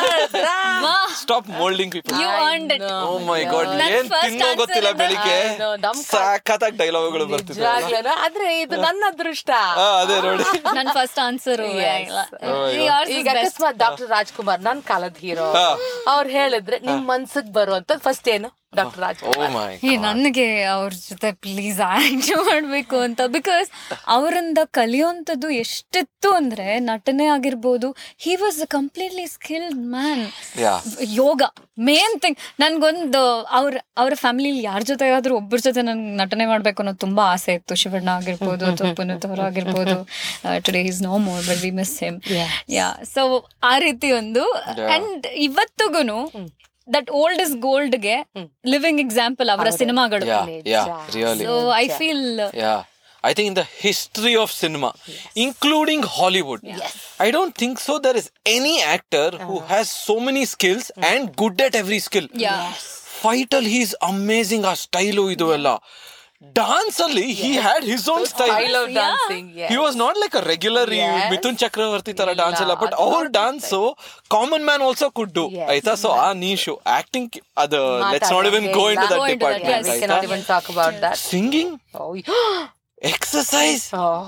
stop moulding people you earned it oh my God ನನ್ ಏನ್ first ತಿನ್ನೋ answer ಗೊತ್ತಿಲ್ಲ ಅದು- ಬೆಳಿಗ್ಗೆ I know, ನಮ್ ಸಾಕತ್ತಾಗಿ ಡೈಲಾಗ್ಗಳು ಬರ್ತಿದ್ದೆ ನಿಜವಾಗ್ಲೂನು. ಆದ್ರೆ ಇದು ನನ್ನ ಅದೃಷ್ಟ ಹಾ ಅದೇ ನೋಡಿ ನನ್ನ ಫಸ್ಟ್ ಆನ್ಸರ್ Yes. ಈಗ ಅಕಸ್ಮಾತ್ ಡಾಕ್ಟರ್ ರಾಜ್ಕುಮಾರ್ ನನ್ ಕಾಲದ ಹೀರೋ ಅವ್ರು ಹೇಳಿದ್ರೆ ನಿಮ್ ಮನ್ಸಿಗೆ ಬರುವಂತ ಫಸ್ಟ್ ಏನು ಡಾಕ್ಟರ್ ಓ ರಾಜ್ಕುಮಾರ್ ಮೈ ಏ ನನಗೆ ಅವ್ರ ಜೊತೆ ಪ್ಲೀಸ್ ಆಕ್ಟ್ ಮಾಡ್ಬೇಕು ಅಂತ ಬಿಕಾಸ್ ಅವರಿಂದ ಕಲಿಯುವಂಥದ್ದು ಎಷ್ಟಿತ್ತು ಅಂದ್ರೆ ನಟನೆ ಆಗಿರ್ಬೋದು he was completely skilled man Yeah. ಯೋಗ ಮೇನ್ ಥಿಂಗ್ ನನ್ಗೊಂದು ಅವ್ರ ಅವ್ರ ಫ್ಯಾಮಿಲಿ ಯಾರ ಜೊತೆಗಾದ್ರೂ ಒಬ್ಬರ ಜೊತೆ ನನ್ಗೆ ನಟನೆ ಮಾಡ್ಬೇಕು ಅನ್ನೋದು ತುಂಬಾ ಆಸೆ ಇತ್ತು ಶಿವಣ್ಣ ಆಗಿರ್ಬೋದು ಅಥವಾ ಪುನೀತ್ ಅವರು ಆಗಿರ್ಬೋದು today is no more but we miss him Yes. Yeah so ಆ ರೀತಿ ಒಂದು ಅಂಡ್ ಇವತ್ತಿಗೂ ದಟ್ ಓಲ್ಡ್ ಇಸ್ ಗೋಲ್ಡ್ಗೆ ಲಿವಿಂಗ್ ಎಕ್ಸಾಂಪಲ್ ಅವರ ಸಿನಿಮಾಗಳು yeah yeah really so I feel Yeah. I think in the history of cinema, including Hollywood, I don't think so. There is any actor who has so many skills and good at every skill. Yeah. Fight ಅಲ್ಲಿ he's amazing. ಆ style ಇದು ಎಲ್ಲ dance ಅಲ್ಲಿ he had his own I style. love dancing. Yes. He was not like a regular ಈ Yes. Mithun ಚಕ್ರವರ್ತಿ ತರ dance ಎಲ್ಲ but ಅದು ಅವ್ರ dance common man also could do Yes. ಆಯ್ತಾ ಸೊ ಆ ನೀಶು ಆಕ್ಟಿಂಗ್ ಅದು let's not even go into Go that into that, department yes. We cannot even talk about that. Singing Oh, exercise oh.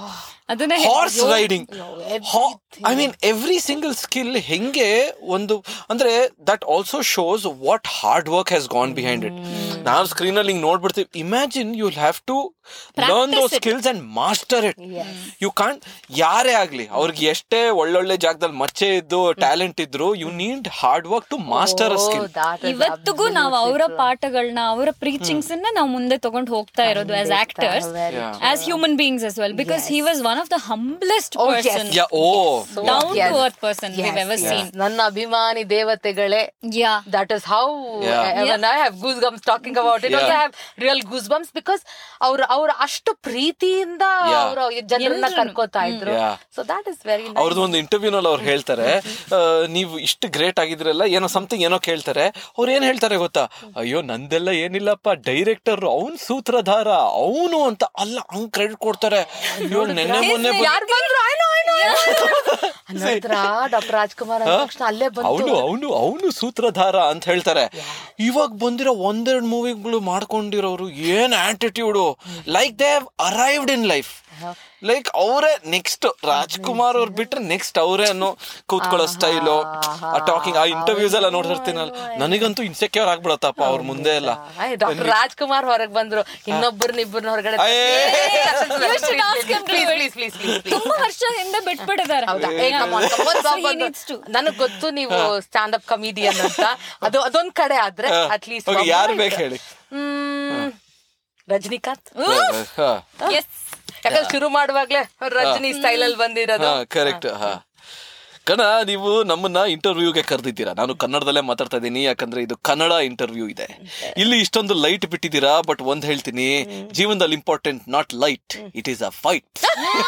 ಅದನ್ನೇ horse ಹೇಳ್ತಿದ್ದು. Riding I mean every single skill ಹೆಂಗೆ ಒಂದು ಅಂದ್ರೆ that also shows what hard work has gone behind it ನಾವು screen ಅಲ್ಲಿ ಹಿಂಗ್ ನೋಡ್ಬಿಡ್ತೀವಿ imagine you have to learn those skills and master it you can't ಯಾರೇ ಆಗ್ಲಿ ಅವ್ರಿಗೆ ಎಷ್ಟೇ ಒಳ್ಳೊಳ್ಳೆ ಜಾಗದಲ್ಲಿ ಮಚ್ಚೆ ಇದ್ದು ಟ್ಯಾಲೆಂಟ್ ಇದ್ರು you need hard work to master a skill ಇವತ್ತಿಗೂ ನಾವು ಅವರ ಪಾಠಗಳನ್ನ ಅವರ ಪ್ರೀಚಿಂಗ್ಸ್ ಅನ್ನ ನಾವು ಮುಂದೆ ತಗೊಂಡು ಹೋಗ್ತಾ ಇರೋದು as actors as human beings as well because he was one of the humblest Oh, yes. person yeah oh down Yes. to earth person we've ever seen ನನ್ನ ಅಭಿಮಾನಿ ದೇವತೆಗಳೇ yeah that is how Yeah. uh, when I have goosebumps talking about it. Also, I have real goosebumps because ಅವ್ರ ಅವ್ರ ಅಷ್ಟು ಪ್ರೀತಿಯಿಂದ Yeah. ಅವರು ಜನರನ್ನ ಎಲ್ರನ್ನೂ. ಕರ್ಕೋತಾ ಇದ್ರು Yeah. So that is very ಅವ್ರದ್ದು ಒಂದು ಇಂಟರ್ವ್ಯೂನಲ್ಲಿ ಅವ್ರು ಹೇಳ್ತಾರೆ ಆ, ನೀವು ಇಷ್ಟು ಗ್ರೇಟ್ ಆಗಿದ್ರಲ್ಲ ಏನೋ ಸಮಥಿಂಗ್ ಏನೋ ಕೇಳ್ತಾರೆ ಅವ್ರು ಏನ್ ಹೇಳ್ತಾರೆ ಗೊತ್ತಾ ಅಯ್ಯೋ ನಂದೆಲ್ಲ ಏನಿಲ್ಲಪ್ಪ ಡೈರೆಕ್ಟರ್ ಅವ್ನ್ ಸೂತ್ರಧಾರ ಅವನು ಅಂತ ಅಲ್ಲ ಹಂಗ್ ಕ್ರೆಡಿಟ್ ಕೊಡ್ತಾರೆ ಅಯ್ಯೋ ನೆನ್ನೆ ಮೊನ್ನೆ ಯಾರು ಬಂದ್ರು I know, I know, I know. ನಂತರ ಡಾಕ್ಟರ್ ರಾಜ್ಕುಮಾರ್ ಅಂದ ತಕ್ಷಣ ಅಲ್ಲೇ ಅವನು ಬಂತು ಅವನು ಅವನು ಸೂತ್ರಧಾರ ಅಂತ ಹೇಳ್ತಾರೆ ಇವಾಗ ಬಂದಿರೋ ಒಂದೆರಡು ಮೂವಿಗಳು ಮಾಡ್ಕೊಂಡಿರೋರು ಏನ್ attitude like they have arrived in life like ಅವರೇ ನೆಕ್ಸ್ಟ್ ರಾಜ್ಕುಮಾರ್ ಅವ್ರು ಬಿಟ್ರೆ ನೆಕ್ಸ್ಟ್ ಅವರೇ ಅನ್ನೋ ಕೂತ್ಕೊಳ್ಳೋ ಸ್ಟೈಲು ಆ ಟಾಕಿಂಗ್ ಆ ಇಂಟರ್ವ್ಯೂಸ್ ಎಲ್ಲ ನೋಡ್ತಿರ್ತೀನಲ್ಲ ನನಗಂತೂ ಇನ್ಸೆಕ್ಯೂರ್ ಆಗ್ಬಿಡತ್ತಪ್ಪ ಅವ್ರ ಮುಂದೆ ಎಲ್ಲ ಡಾಕ್ಟರ್ ರಾಜ್ಕುಮಾರ್ ಹೊರಗ್ ಬಂದ್ರು ಇನ್ನೊಬ್ಬರನ್ನ ಇಬ್ಬರನ್ನ ಹೊರಗಡೆ ಅಯ್ಯೇ. You should ask him to please do it. Please please please ತುಂಬಾ ವರ್ಷ ಹಿಂದೆ ಬಿಟ್ಬಿಟ್ಟಿದ್ದಾರೆ ಹೌದಾ ಏ, come on, come on, So come he on. needs to. ನನಗ್ ಗೊತ್ತು ನೀವು ಸ್ಟ್ಯಾಂಡ್ ಅಪ್ ಕಮಿಡಿಯನ್ ಅಂತ ಅದು ಅದೊಂದ್ ಕಡೆ ಆದ್ರೆ ಅಟ್ ಲೀಸ್ಟ್ Okay, ಯಾರು ಬೇಕು ಹೇಳಿ ರಜನಿಕಾಂತ್ ಹಾ Yes. ಯಾಕಂದ್ರೆ ಶುರು ಮಾಡುವಾಗ್ಲೇ ರಜನಿ ಸ್ಟೈಲ್ ಅಲ್ಲಿ ಬಂದಿರೋದು ಕರೆಕ್ಟ್ ಹಾ ಕಣ ನೀವು ನಮ್ಮನ್ನ ಇಂಟರ್ವ್ಯೂಗೆ ಕರೆದಿದ್ದೀರಾ ನಾನು ಕನ್ನಡದಲ್ಲೇ ಮಾತಾಡ್ತಾ ಇದ್ದೀನಿ ಯಾಕಂದ್ರೆ ಇದು ಕನ್ನಡ ಇಂಟರ್ವ್ಯೂ ಇದೆ ಇಲ್ಲಿ ಇಷ್ಟೊಂದು ಲೈಟ್ ಬಿಟ್ಟಿದ್ದೀರಾ ಬಟ್ ಒಂದ್ ಹೇಳ್ತೀನಿ ಜೀವನದಲ್ಲಿ important not light it is a fight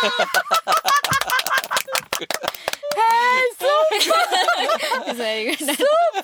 Very good.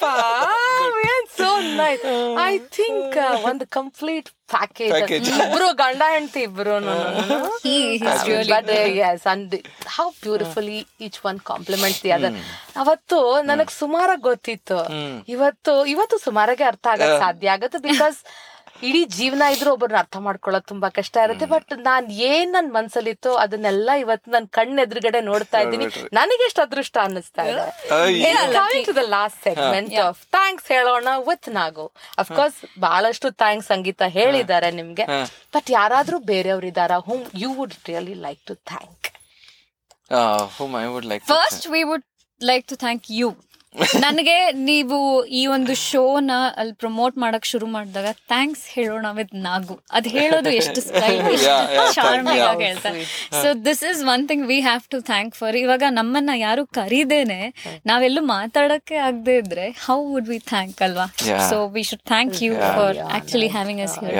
So nice I think ಒಂದು ಕಂಪ್ಲೀಟ್ ಪ್ಯಾಕೇಜ್ Package. ಇಬ್ರು ಗಂಡ ಹೆಂಡತಿ ಇಬ್ರು He is really but yes and how beautifully each one complements the other ಅವತ್ತು ನನಗ್ ಸುಮಾರಾಗಿ ಗೊತ್ತಿತ್ತು ಇವತ್ತು ಇವತ್ತು ಸುಮಾರಾಗಿ ಅರ್ಥ ಆಗಕ್ ಸಾಧ್ಯ ಆಗತ್ತೆ ಬಿಕಾಸ್ ಇಡೀ ಜೀವನ ಇದ್ರೂ ಒಬ್ಬರನ್ನ ಅರ್ಥ ಮಾಡ್ಕೊಳ್ಳೋದು ತುಂಬಾ ಕಷ್ಟ ಇರುತ್ತೆ ಬಟ್ ನಾನ್ ಏನ್ ನನ್ ಮನ್ಸಲ್ಲಿತ್ತು ಅದನ್ನೆಲ್ಲ ಇವತ್ತು ನನ್ ಕಣ್ಣ ಎದುರುಗಡೆ ನೋಡ್ತಾ ಇದ್ದೀನಿ ನನಗೆ ಎಷ್ಟು ಅದೃಷ್ಟ ಅನ್ನಿಸ್ತಾ ಇದೆ to the last segment of thanks ಹೇಳೋಣ ವಿತ್ ನಾಗು ಅಫ್ಕೋರ್ಸ್ ಬಹಳಷ್ಟು ಥ್ಯಾಂಕ್ಸ್ ಸಂಗೀತ ಹೇಳಿದ್ದಾರೆ ನಿಮ್ಗೆ ಬಟ್ ಯಾರಾದ್ರೂ ಬೇರೆಯವ್ರು ಇದಾರ whom you would really like to thank whom I would like first we would like to thank you ನನಗೆ ನೀವು ಈ ಒಂದು ಶೋನ ಅಲ್ಲಿ ಪ್ರಮೋಟ್ ಮಾಡಕ್ ಶುರು ಮಾಡಿದಾಗ ಥ್ಯಾಂಕ್ಸ್ ಹೇಳೋಣ ವಿತ್ ನಾಗು ಅದ್ ಹೇಳೋದು ಎಷ್ಟು style Yeah, yeah, charming yeah. ಆಗಿ ಹೇಳ್ತಾರೆ so this is one thing we have to thank for ಇವಾಗ ನಮ್ಮನ್ನ ಯಾರು ಕರೀದೇನೆ ನಾವೆಲ್ಲೂ ಮಾತಾಡಕ್ಕೆ ಆಗದೆ ಇದ್ರೆ ಹೌ ವುಡ್ ವಿ ಥ್ಯಾಂಕ್ ಅಲ್ವಾ Yeah. So we should thank you for actually having us here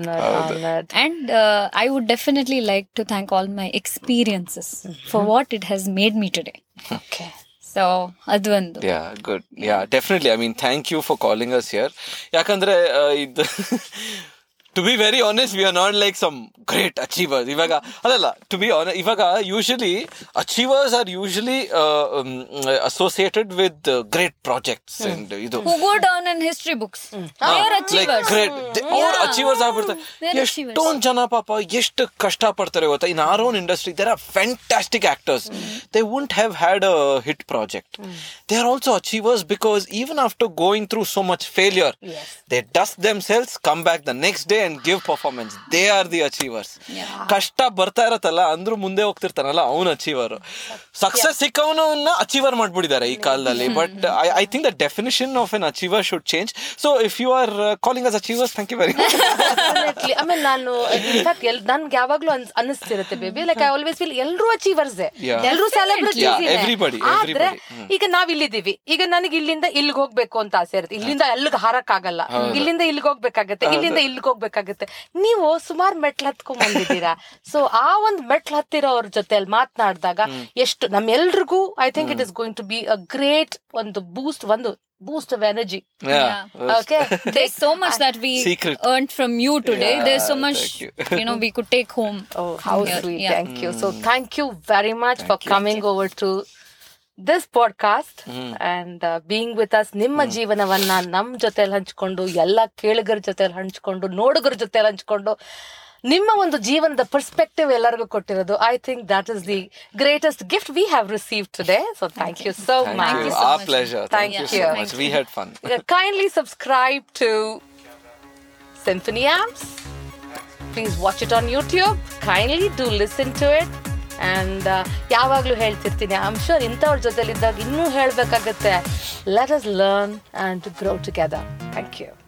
And uh, I would definitely like to thank all my experiences for what it has made me today. Okay So, ಅದು ಒಂದು yeah good yeah definitely I mean thank you for calling us here ಯಾಕಂದ್ರೆ ಆ, ಇದು to be very honest we are not like some great achievers ಇವಾಗ ಅಲ್ಲಲ್ಲ to be on ಇವಾಗ usually achievers are usually associated with great projects and ಇದು who go down in history books. They are achievers. Great ಅವ್ರ achievers ಆಗ್ಬಿಡ್ತಾರೆ They're achievers. ಎಷ್ಟೊಂದ್ ಜನ ಪಾಪ ಎಷ್ಟು ಕಷ್ಟ ಪಡ್ತಾರೆ ಗೊತ್ತಾ in our own industry there are fantastic actors they won't have had a hit project they are also achievers because even after going through so much failure they dust themselves come back the next day and give performance they are the achievers ಕಷ್ಟ ಬರ್ತಾ ಇರತ್ತಲ್ಲ ಅಂದ್ರೂ ಮುಂದೆ ಹೋಗ್ತಿರ್ತಾನಲ್ಲ ಅವನು achiever success ಸಿಕ್ಕವನನ್ನ achiever ಮಾಡ್ಬಿಟ್ಟಿದ್ದಾರೆ ಈ ಕಾಲದಲ್ಲಿ but I I think the definition of an achiever should change so if you are calling us achievers thank you very much definitely ಆಮೇಲೆ ನಾನು ಇನ್ಫ್ಯಾಕ್ಟ್ ಎಲ್ ನನ್ಗೆ ಯಾವಾಗ್ಲೂ ಅನ್ಸ್- ಅನ್ನಿಸ್ತಿರುತ್ತೆ baby like I always feel ಎಲ್ಲರೂ ಅಚೀವರ್ಸ್ Yeah. ಎಲ್ಲರೂ Yeah, celebrities everybody, ಆದ್ರೆ everybody. ಹ್ಮ್. ಈಗ ನಾವ್ ಇಲ್ಲಿದ್ದೀವಿ ಈಗ ನನಗೆ ಇಲ್ಲಿಂದ ಇಲ್ಲಿಗೆ ಹೋಗ್ಬೇಕು ಅಂತ ಆಸೆ ಇರುತ್ತೆ ಇಲ್ಲಿಂದ ಅಲ್ಲಿಗೆ ಹಾರಕ್ ಆಗಲ್ಲ ಇಲ್ಲಿಂದ ಇಲ್ಲಿಗೆ ಹೋಗ್ಬೇಕಾಗತ್ತೆ ಇಲ್ಲಿಂದ ಇಲ್ಲಿಗೆ ಹೋಗ್ಬೇಕಾಗತ್ತೆ ನೀವು ಸುಮಾರು ಮೆಟ್ಲು ಹತ್ಕೊಂಡ್ ಬಂದಿದ್ದೀರಾ ಸೊ ಆ ಒಂದ್ ಮೆಟ್ಲು ಹತ್ತಿರೋ ಅವ್ರ ಜೊತೆ ಮಾತನಾಡಿದಾಗ ಎಷ್ಟು ನಮ್ಮೆಲ್ರಿಗೂ I think it is going to be a great ಒಂದು ಬೂಸ್ಟ್ ಒಂದು boost of energy okay There's so much that we Secret. earned from you today. Yeah, There's so much, thank you. you know, we could take home. Oh, how Yeah, sweet. yeah. Thank you. So, thank you very much for coming over to this podcast and uh, being with us. ನಿಮ್ಮ ಜೀವನವನ್ನ ನಮ್ ಜೊತೆಲಿ ಹಂಚ್ಕೊಂಡು ಎಲ್ಲ ಕೇಳುಗರ ಜೊತೆಲಿ ಹಂಚ್ಕೊಂಡು ನೋಡುಗರ ಜೊತೆಲಿ ಹಂಚ್ಕೊಂಡು ನಿಮ್ಮ ಒಂದು ಜೀವನದ ಪರ್ಸ್ಪೆಕ್ಟಿವ್ ಎಲ್ಲರಿಗೂ ಕೊಟ್ಟಿರೋದು I think that is the greatest gift we have receive today so thank you so Thank much you. you so Our much. pleasure. Thank Thank you you. so much. We had fun. kindly subscribe to Symphony Amps. Please watch it on YouTube. Kindly do listen to it. And ಯಾವಾಗಲೂ ಹೇಳ್ತಿರ್ತೀನಿ I am sure ಇಂಥವ್ರ ಜೊತೆಲಿದ್ದಾಗ ಇನ್ನೂ ಹೇಳಬೇಕಾಗತ್ತೆ let us learn and to grow together thank you